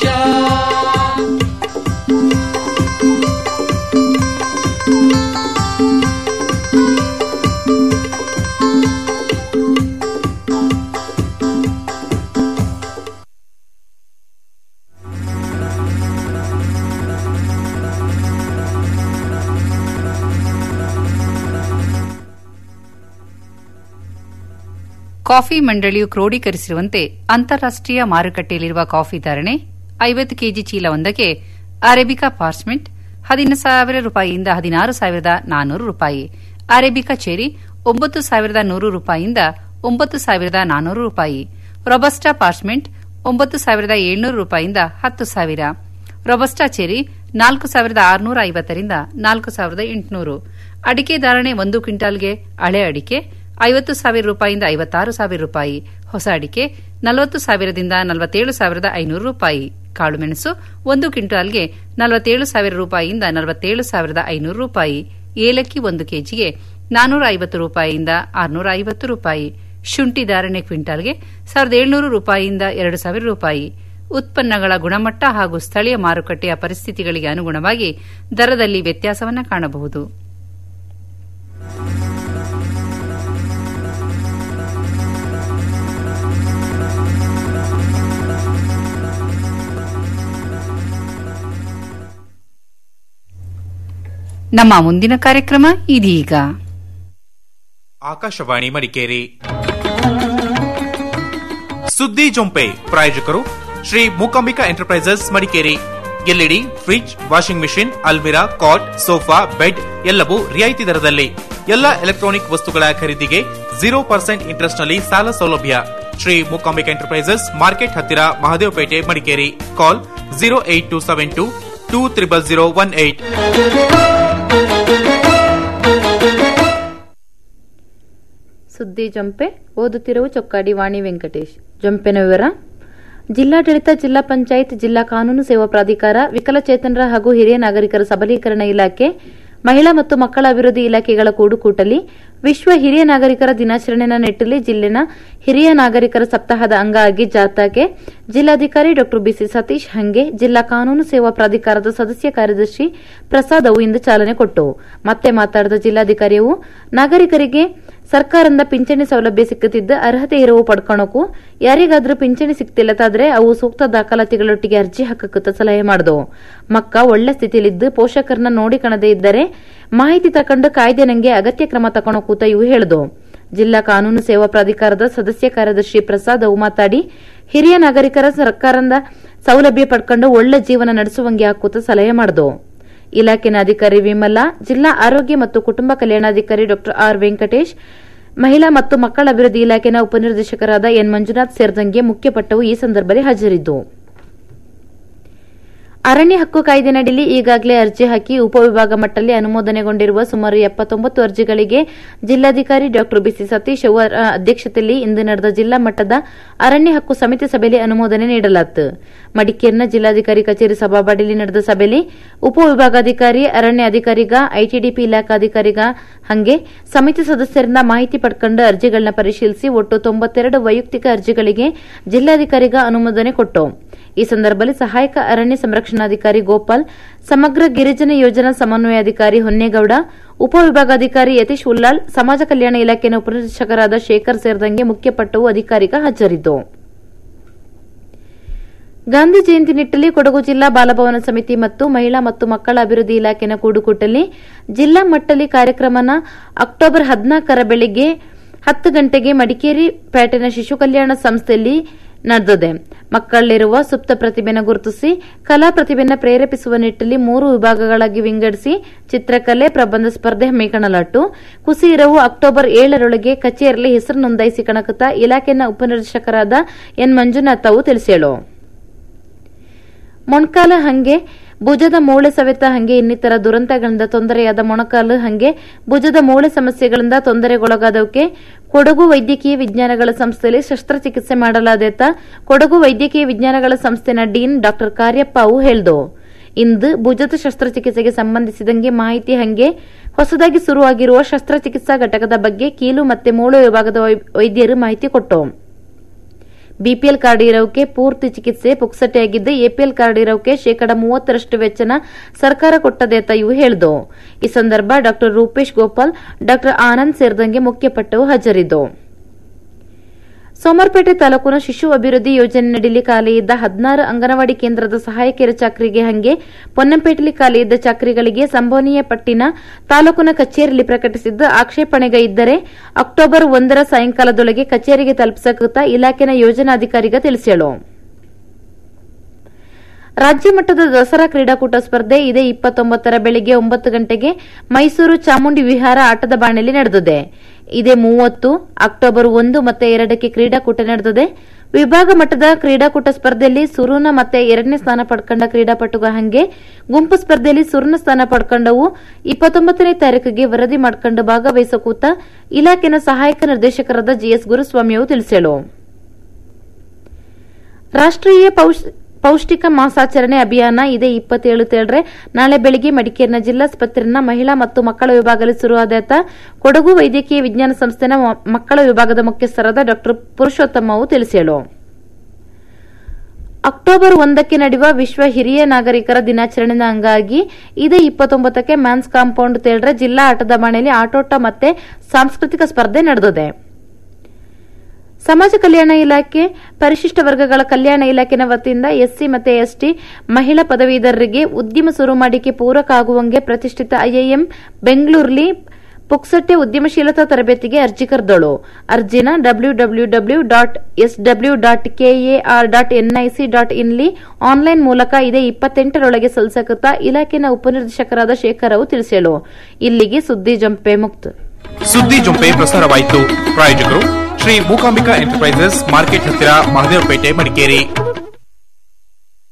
ಕಾಫಿ ಮಂಡಳಿಯು ಕ್ರೋಢೀಕರಿಸಿರುವಂತೆ ಅಂತಾರಾಷ್ಟೀಯ ಮಾರುಕಟ್ಟೆಯಲ್ಲಿರುವ ಕಾಫಿ ಧಾರಣೆ ಐವತ್ತು ಕೆಜಿ ಚೀಲವೊಂದಕ್ಕೆ ಅರೇಬಿಕಾ ಪಾರ್ಚ್ಮೆಂಟ್ ಹದಿನ ಸಾವಿರ ರೂಪಾಯಿಯಿಂದ ಹದಿನಾರು ಸಾವಿರದ ನಾನ್ನೂರು ರೂಪಾಯಿ ಅರೇಬಿಕಾ ಚೆರಿ ಒಂಬತ್ತು ಸಾವಿರದ ನೂರು ರೂಪಾಯಿಯಿಂದ ಒಂಬತ್ತು ಸಾವಿರದ ನಾನ್ನೂರು ರೂಪಾಯಿ ರೊಬಸ್ಟಾ ಪಾರ್ಚ್ಮೆಂಟ್ ಒಂಬತ್ತು ಸಾವಿರದ ಏಳ್ನೂರು ರೂಪಾಯಿಯಿಂದ ಹತ್ತು ಸಾವಿರ ರೊಬಸ್ಟಾ ಚೆರಿ ನಾಲ್ಕು ಸಾವಿರದ ಆರುನೂರ ಐವತ್ತರಿಂದ ನಾಲ್ಕು ಸಾವಿರದ ಎಂಟುನೂರು ಅಡಿಕೆ ಧಾರಣೆ ಒಂದು ಕ್ವಿಂಟಾಲ್ಗೆ ಹಳೆ ಅಡಿಕೆ ಐವತ್ತು ಸಾವಿರ ರೂಪಾಯಿಯಿಂದ ಐವತ್ತಾರು ಸಾವಿರ ರೂಪಾಯಿ ಹೊಸ ಅಡಿಕೆ ನಲವತ್ತು ಸಾವಿರದಿಂದ ನಲವತ್ತೇಳು ಸಾವಿರದ ಐನೂರು ರೂಪಾಯಿ ಕಾಳುಮೆಣಸು ಒಂದು ಕ್ವಿಂಟಾಲ್ಗೆ ನಲವತ್ತೇಳು ಸಾವಿರ ರೂಪಾಯಿಯಿಂದ ನಲವತ್ತೇಳು ಸಾವಿರದ ಐನೂರು ರೂಪಾಯಿ ಏಲಕ್ಕಿ ಒಂದು ಕೆಜಿಗೆ ನಾನೂರ ಐವತ್ತು ರೂಪಾಯಿಯಿಂದ ಆರುನೂರ ಐವತ್ತು ರೂಪಾಯಿ ಶುಂಠಿ ಧಾರಣೆ ಕ್ವಿಂಟಾಲ್ಗೆ ಸಾವಿರದ ಏಳ್ನೂರು ರೂಪಾಯಿಯಿಂದ ಎರಡು ಸಾವಿರ ರೂಪಾಯಿ ಉತ್ಪನ್ನಗಳ ಗುಣಮಟ್ಟ ಹಾಗೂ ಸ್ಥಳೀಯ ಮಾರುಕಟ್ಟೆಯ ಪರಿಸ್ಥಿತಿಗಳಿಗೆ ಅನುಗುಣವಾಗಿ ದರದಲ್ಲಿ ವ್ಯತ್ಯಾಸವನ್ನು ಕಾಣಬಹುದು ನಮ್ಮ ಮುಂದಿನ ಕಾರ್ಯಕ್ರಮ ಇದೀಗ ಆಕಾಶವಾಣಿ ಮಡಿಕೇರಿ ಸುದ್ದಿ ಜೊಂಪೆ ಪ್ರಾಯೋಜಕರು Shri Mookambika Enterprises Madikeri LED fridge washing machine ಅಲ್ಮಿರಾ ಕಾಟ್ ಸೋಫಾ ಬೆಡ್ ಎಲ್ಲವೂ ರಿಯಾಯಿತಿ ದರದಲ್ಲಿ ಎಲ್ಲ ಎಲೆಕ್ಟ್ರಾನಿಕ್ ವಸ್ತುಗಳ ಖರೀದಿಗೆ ಜೀರೋ ಪರ್ಸೆಂಟ್ ಇಂಟ್ರೆಸ್ಟ್ ನಲ್ಲಿ ಸಾಲ ಸೌಲಭ್ಯ ಶ್ರೀ ಮೂಕಾಂಬಿಕಾ ಎಂಟರ್ಪ್ರೈಸಸ್ ಮಾರ್ಕೆಟ್ ಹತ್ತಿರ Mahadevapete Madikeri call zero eight two seven two two triple zero one eight ಸುದ್ದಿ ಜೊಂಪೆ ಓದುತ್ತಿರುವ ಚೊಕ್ಕಾಡಿ ವಾಣಿ ವೆಂಕಟೇಶ್ ಜೊಂಪೆನ ವಿವರ ಜಿಲ್ಲಾಡಳಿತ ಜಿಲ್ಲಾ ಪಂಚಾಯತ್ ಜಿಲ್ಲಾ ಕಾನೂನು ಸೇವಾ ಪ್ರಾಧಿಕಾರ ವಿಕಲಚೇತನರ ಹಾಗೂ ಹಿರಿಯ ನಾಗರಿಕರ ಸಬಲೀಕರಣ ಇಲಾಖೆ ಮಹಿಳಾ ಮತ್ತು ಮಕ್ಕಳ ಅಭಿವೃದ್ಧಿ ಇಲಾಖೆಗಳ ಕೂಡುಕೂಟಲಿ ವಿಶ್ವ ಹಿರಿಯ ನಾಗರಿಕರ ದಿನಾಚರಣೆನ ನಿಟ್ಟಲ್ಲಿ ಜಿಲ್ಲೆನ ಹಿರಿಯ ನಾಗರಿಕರ ಸಪ್ತಾಹದ ಅಂಗವಾಗಿ ಜಾಥಾಕ್ಕೆ ಜಿಲ್ಲಾಧಿಕಾರಿ ಡಾ ಬಿಸಿ ಸತೀಶ್ ಹಂಗೆ ಜಿಲ್ಲಾ ಕಾನೂನು ಸೇವಾ ಪ್ರಾಧಿಕಾರದ ಸದಸ್ಯ ಕಾರ್ಯದರ್ಶಿ ಪ್ರಸಾದ್ ಅವು ಇಂದು ಚಾಲನೆ ಕೊಟ್ಟು ಮತ್ತೆ ಮಾತಾಡಿದ ಜಿಲ್ಲಾಧಿಕಾರಿಯು ನಾಗರಿಕರಿಗೆ ಸರ್ಕಾರದಿಂದ ಪಿಂಚಣಿ ಸೌಲಭ್ಯ ಸಿಕ್ಕುತ್ತಿದ್ದು ಅರ್ಹತೆ ಇರುವ ಪಡ್ಕೊಳಕು ಯಾರಿಗಾದ್ರೂ ಪಿಂಚಣಿ ಸಿಕ್ತಿಲ್ಲತಾದ್ರೆ ಅವು ಸೂಕ್ತ ದಾಖಲಾತಿಗಳೊಟ್ಟಿಗೆ ಅರ್ಜಿ ಹಾಕಕ್ಕಂತ ಸಲಹೆ ಮಾಡಿದವು ಮಕ್ಕ ಒಳ್ಳೆ ಸ್ಥಿತಿಲಿದ್ದು ಪೋಷಕರನ್ನ ನೋಡಿಕಣದೇ ಇದ್ದರೆ ಮಾಹಿತಿ ತಕೊಂಡು ಕಾಯ್ದೆ ನಂಗೆ ಅಗತ್ಯ ಕ್ರಮ ತಕೊಳಕೂತ ಇವು ಹೇಳಿದು ಜಿಲ್ಲಾ ಕಾನೂನು ಸೇವಾ ಪ್ರಾಧಿಕಾರದ ಸದಸ್ಯ ಕಾರ್ಯದರ್ಶಿ ಪ್ರಸಾದ್ ಅವು ಮಾತಾಡಿ ಹಿರಿಯ ನಾಗರಿಕರ ಸರ್ಕಾರದ ಸೌಲಭ್ಯ ಪಡ್ಕೊಂಡು ಒಳ್ಳೆ ಜೀವನ ನಡೆಸುವಂಗೆ ಹಾಕೂತ ಸಲಹೆ ಮಾಡಿದವು ಇಲಾಖೆನ ಅಧಿಕಾರಿ ವಿಮಲಾ ಜಿಲ್ಲಾ ಆರೋಗ್ಯ ಮತ್ತು ಕುಟುಂಬ ಕಲ್ಯಾಣಾಧಿಕಾರಿ ಡಾ ಆರ್ ವೆಂಕಟೇಶ್ ಮಹಿಳಾ ಮತ್ತು ಮಕ್ಕಳ ಅಭಿವೃದ್ಧಿ ಇಲಾಖೆನ ಉಪನಿರ್ದೇಶಕರಾದ ಎನ್ ಮಂಜುನಾಥ್ ಸೇರಿದಂಗೆ ಮುಖ್ಯಪಟ್ಟವು ಈ ಸಂದರ್ಭದಲ್ಲಿ ಹಾಜರಿದ್ದು ಅರಣ್ಯ ಹಕ್ಕು ಕಾಯ್ದೆನಡಿಯಲ್ಲಿ ಈಗಾಗಲೇ ಅರ್ಜಿ ಹಾಕಿ ಉಪವಿಭಾಗ ಮಟ್ಟದಲ್ಲಿ ಅನುಮೋದನೆಗೊಂಡಿರುವ ಸುಮಾರು ಎಪ್ಪತ್ತೊಂಬತ್ತು ಅರ್ಜಿಗಳಿಗೆ ಜಿಲ್ಲಾಧಿಕಾರಿ ಡಾ ಬಿಸಿ ಸತೀಶ್ ಅವರ ಅಧ್ಯಕ್ಷತೆಯಲ್ಲಿ ಇಂದು ನಡೆದ ಜಿಲ್ಲಾ ಮಟ್ಟದ ಅರಣ್ಯ ಹಕ್ಕು ಸಮಿತಿ ಸಭೆಯಲ್ಲಿ ಅನುಮೋದನೆ ನೀಡಲಾಯಿತು ಮಡಿಕೇರಿನ ಜಿಲ್ಲಾಧಿಕಾರಿ ಕಚೇರಿ ಸಭಾಬಾಡಿಯಲ್ಲಿ ನಡೆದ ಸಭೆಯಲ್ಲಿ ಉಪವಿಭಾಗಾಧಿಕಾರಿ ಅರಣ್ಯ ಅಧಿಕಾರಿಗ ಐಟಿಡಿಪಿ ಇಲಾಖಾಧಿಕಾರಿಗ ಹಂಗೆ ಸಮಿತಿ ಸದಸ್ಯರಿಂದ ಮಾಹಿತಿ ಪಡ್ಕೊಂಡು ಅರ್ಜಿಗಳನ್ನ ಪರಿಶೀಲಿಸಿ ಒಟ್ಟು ತೊಂಬತ್ತೆರಡು ವೈಯಕ್ತಿಕ ಅರ್ಜಿಗಳಿಗೆ ಜಿಲ್ಲಾಧಿಕಾರಿಗ ಅನುಮೋದನೆ ಕೊಟ್ಟು ಈ ಸಂದರ್ಭದಲ್ಲಿ ಸಹಾಯಕ ಅರಣ್ಯ ಸಂರಕ್ಷಣಾಧಿಕಾರಿ ಗೋಪಾಲ್ ಸಮಗ್ರ ಗಿರಿಜನ ಯೋಜನಾ ಸಮನ್ವಯಾಧಿಕಾರಿ ಹೊನ್ನೇಗೌಡ ಉಪವಿಭಾಗಾಧಿಕಾರಿ ಯತೀಶ್ ಉಲ್ಲಾಳ್ ಸಮಾಜ ಕಲ್ಯಾಣ ಇಲಾಖೆಯ ಉಪನಿರ್ದೇಶಕರಾದ ಶೇಖರ್ ಸೇರಿದಂಗೆ ಮುಖ್ಯಪಟ್ಟವು ಅಧಿಕಾರಿಗ ಹಾಜರಿದ್ದು ಗಾಂಧಿ ಜಯಂತಿ ನಿಟ್ಟಲ್ಲಿ ಕೊಡಗು ಜಿಲ್ಲಾ ಬಾಲಭವನ ಸಮಿತಿ ಮತ್ತು ಮಹಿಳಾ ಮತ್ತು ಮಕ್ಕಳ ಅಭಿವೃದ್ಧಿ ಇಲಾಖೆನ ಕೂಡುಕೂಟಲ್ಲಿ ಜಿಲ್ಲಾ ಮಟ್ಟದಲ್ಲಿ ಕಾರ್ಯಕ್ರಮನ ಅಕ್ಟೋಬರ್ ಹದಿನಾಲ್ಕರ ಬೆಳಿಗ್ಗೆ ಹತ್ತು ಗಂಟೆಗೆ ಮಡಿಕೇರಿ ಪೇಟೆನ ಶಿಶು ಕಲ್ಯಾಣ ಸಂಸ್ಥೆಯಲ್ಲಿ ನಡೆದಿದೆ ಮಕ್ಕಳಲ್ಲಿರುವ ಸುಪ್ತ ಪ್ರತಿಭೆನ ಗುರುತಿಸಿ ಕಲಾ ಪ್ರತಿಭೆನ ಪ್ರೇರೇಪಿಸುವ ನಿಟ್ಟಲ್ಲಿ ಮೂರು ವಿಭಾಗಗಳಾಗಿ ವಿಂಗಡಿಸಿ ಚಿತ್ರಕಲೆ ಪ್ರಬಂಧ ಸ್ಪರ್ಧೆ ಹಮ್ಮಿಕೊಳ್ಳಲಾಟ್ಟು ಕುಸಿರವು ಅಕ್ಟೋಬರ್ ಏಳರೊಳಗೆ ಕಚೇರಿಯಲ್ಲಿ ಹೆಸರು ನೋಂದಾಯಿಸಿ ಕಣಕುತ್ತ ಇಲಾಖೆನ ಉಪನಿರ್ದೇಶಕರಾದ ಎನ್ ಮಂಜುನಾಥ್ ಅವು ತಿಳಿಸ್ಯಾಳು ಮೊಣಕಾಲ ಹಂಗೆ ಭುಜದ ಮೂಳೆ ಸವೆತ ಹಂಗೆ ಇನ್ನಿತರ ದುರಂತಗಳಿಂದ ತೊಂದರೆಯಾದ ಮೊಣಕಾಲು ಹಂಗೆ ಭುಜದ ಮೂಳೆ ಸಮಸ್ಯೆಗಳಿಂದ ತೊಂದರೆಗೊಳಗಾದವಕ್ಕೆ ಕೊಡಗು ವೈದ್ಯಕೀಯ ವಿಜ್ಞಾನಗಳ ಸಂಸ್ಥೆಯಲ್ಲಿ ಶಸ್ತ್ರಚಿಕಿತ್ಸೆ ಮಾಡಲಾದೇತ ಕೊಡಗು ವೈದ್ಯಕೀಯ ವಿಜ್ಞಾನಗಳ ಸಂಸ್ಥೆನ ಡೀನ್ ಡಾ ಕಾರ್ಯಪ್ಪ ಅವು ಹೇಳ್ದು ಇಂದು ಭುಜದ ಶಸ್ತ್ರಚಿಕಿತ್ಸೆಗೆ ಸಂಬಂಧಿಸಿದಂಗೆ ಮಾಹಿತಿ ಹಂಗೆ ಹೊಸದಾಗಿ ಶುರುವಾಗಿರುವ ಶಸ್ತ್ರಚಿಕಿತ್ಸಾ ಘಟಕದ ಬಗ್ಗೆ ಕೀಲು ಮತ್ತೆ ಮೂಳೆ ವಿಭಾಗದ ವೈದ್ಯರು ಮಾಹಿತಿ ಕೊಟ್ಟು ಬಿಪಿಎಲ್ ಕಾರ್ಡ್ ಇರೋಕೆ ಪೂರ್ತಿ ಚಿಕಿತ್ಸೆ ಪುಕ್ಸಟೆಯಾಗಿದ್ದು ಎಪಿಎಲ್ ಕಾರ್ಡ್ ಇರೋಕೆ ಶೇಕಡ ಮೂವತ್ತರಷ್ಟು ವೆಚ್ಚನ ಸರ್ಕಾರ ಕೊಟ್ಟದೇತ ಇವು ಹೇಳಿದು ಈ ಸಂದರ್ಭ ಡಾ ರೂಪೇಶ್ ಗೋಪಾಲ್ ಡಾ ಆನಂದ್ ಸೇರಿದಂಗೆ ಮುಖ್ಯಪಟ್ಟವು ಹಾಜರಿದ್ದು ಸೋಮರ್ಪೇಟೆ ತಾಲೂಕಿನ ಶಿಶು ಅಭಿವೃದ್ಧಿ ಯೋಜನೆಯಡಿಯಲ್ಲಿ ಖಾಲಿ ಇದ್ದ ಹದಿನಾರು ಅಂಗನವಾಡಿ ಕೇಂದ್ರದ ಸಹಾಯಕಿಯರ ಚಾಕರಿಗೆ ಹಂಗೆ ಪೊನ್ನಂಪೇಟೆಯಲ್ಲಿ ಖಾಲಿ ಇದ್ದ ಚಾಕರಿಗಳಿಗೆ ಸಂಭವನೀಯ ಪಟ್ಟಿನ ತಾಲೂಕಿನ ಕಚೇರಿಯಲ್ಲಿ ಪ್ರಕಟಿಸಿದ್ದು ಆಕ್ಷೇಪಣೆಗೆ ಇದ್ದರೆ ಅಕ್ಟೋಬರ್ ಒಂದರ ಸಾಯಂಕಾಲದೊಳಗೆ ಕಚೇರಿಗೆ ತಲುಪಿಸಕುತ್ತ ಇಲಾಖೆನ ಯೋಜನಾಧಿಕಾರಿಗ ತಿಳಿಸ್ಯಾಳು ರಾಜ್ಯ ಮಟ್ಟದ ದಸರಾ ಕ್ರೀಡಾಕೂಟ ಸ್ಪರ್ಧೆ ಇದೇ ಇಪ್ಪತ್ತೊಂಬತ್ತರ ಬೆಳಿಗ್ಗೆ ಒಂಬತ್ತು ಗಂಟೆಗೆ ಮೈಸೂರು ಚಾಮುಂಡಿ ವಿಹಾರ ಆಟದ ಬಾಣೆಯಲ್ಲಿ ನಡೆದಿದೆ ಇದೇ ಮೂವತ್ತು ಅಕ್ಟೋಬರ್ ಒಂದು ಮತ್ತೆ ಎರಡಕ್ಕೆ ಕ್ರೀಡಾಕೂಟ ನಡೆದಿದೆ ವಿಭಾಗ ಮಟ್ಟದ ಕ್ರೀಡಾಕೂಟ ಸ್ಪರ್ಧೆಯಲ್ಲಿ ಸುರುನ ಮತ್ತೆ ಎರಡನೇ ಸ್ಥಾನ ಪಡ್ಕೊಂಡ ಕ್ರೀಡಾಪಟುಗ ಹಂಗೆ ಗುಂಪು ಸ್ಪರ್ಧೆಯಲ್ಲಿ ಸುರುನ ಸ್ಥಾನ ಪಡ್ಕೊಂಡವು ಇಪ್ಪತ್ತೊಂಬತ್ತನೇ ತಾರೀಕಿಗೆ ವರದಿ ಮಾಡ್ಕೊಂಡು ಭಾಗವಹಿಸಕೂತ ಇಲಾಖೆನ ಸಹಾಯಕ ನಿರ್ದೇಶಕರಾದ ಜಿಎಸ್ ಗುರುಸ್ವಾಮಿಯವರು ತಿಳಿಸ್ಯಾಳು ರಾಷ್ಟ್ರೀಯ ಪೌಷ್ಟಿಕ ಮಾಸಾಚರಣೆ ಅಭಿಯಾನ ಇದೇ ಇಪ್ಪತ್ತೇಳು ತೇಳ್ರೆ ನಾಳೆ ಬೆಳಿಗ್ಗೆ ಮಡಿಕೇರಿನ ಜಿಲ್ಲಾಸ್ಪತ್ರೆನ ಮಹಿಳಾ ಮತ್ತು ಮಕ್ಕಳ ವಿಭಾಗದಲ್ಲಿ ಶುರುವಾದಾತ ಕೊಡಗು ವೈದ್ಯಕೀಯ ವಿಜ್ಞಾನ ಸಂಸ್ಥೆನ ಮಕ್ಕಳ ವಿಭಾಗದ ಮುಖ್ಯಸ್ಥರಾದ ಡಾ ಪುರುಷೋತ್ತಮ ಅವು ತಿಳಿಸ್ಯಾಳು ಅಕ್ಟೋಬರ್ ಒಂದಕ್ಕೆ ನಡೆಯುವ ವಿಶ್ವ ಹಿರಿಯ ನಾಗರಿಕರ ದಿನಾಚರಣೆಯ ಅಂಗವಾಗಿ ಇದೇ ಇಪ್ಪತ್ತೊಂಬತ್ತಕ್ಕೆ ಮ್ಯಾನ್ಸ್ ಕಾಂಪೌಂಡ್ ತೇಳ್ರೆ ಜಿಲ್ಲಾ ಆಟದ ಬಾಣೆಯಲ್ಲಿ ಆಟೋಟ ಮತ್ತೆ ಸಾಂಸ್ಕೃತಿಕ ಸ್ಪರ್ಧೆ ನಡೆದಿದೆ ಸಮಾಜ ಕಲ್ಯಾಣ ಇಲಾಖೆ ಪರಿಶಿಷ್ಟ ವರ್ಗಗಳ ಕಲ್ಯಾಣ ಇಲಾಖೆನ ವತಿಯಿಂದ ಎಸ್ಸಿ ಮತ್ತು ಎಸ್ಟಿ ಮಹಿಳಾ ಪದವೀಧರರಿಗೆ ಉದ್ಯಮ ಶುರು ಮಾಡಿಕೆ ಪೂರಕ ಆಗುವಂಗೆ ಪ್ರತಿಷ್ಠಿತ ಐಐಎಂ ಬೆಂಗಳೂರಲ್ಲಿ ಪುಕ್ಸಟ್ಟೆ ಉದ್ಯಮಶೀಲತಾ ತರಬೇತಿಗೆ ಅರ್ಜಿ ಕರೆದಳು ಅರ್ಜಿನ W W W dot S W dot KAR dot NIC dot in online ಮೂಲಕ ಇದೇ ಇಪ್ಪತ್ತೆಂಟರೊಳಗೆ ಸಲ್ಲಿಸಕುತ್ತಾ ಇಲಾಖೆನ ಉಪನಿರ್ದೇಶಕರಾದ ಶೇಖರ್ ಅವು ತಿಳಿಸಲು ಇಲ್ಲಿಗೆ ಸುದ್ದಿ ಜಂಪೆ ಮುಕ್ತ ಸುದ್ದಿ ಜೊಂಪೆ ಪ್ರಸಾರವಾಯಿತು ಪ್ರಾಯೋಜಕರು ಶ್ರೀ ಮೂಕಾಂಬಿಕಾ ಎಂಟರ್ಪ್ರೈಸಸ್ ಮಾರ್ಕೆಟ್ ಹತ್ತಿರ ಮಹದೇವಪೇಟೆ ಮಡಿಕೇರಿ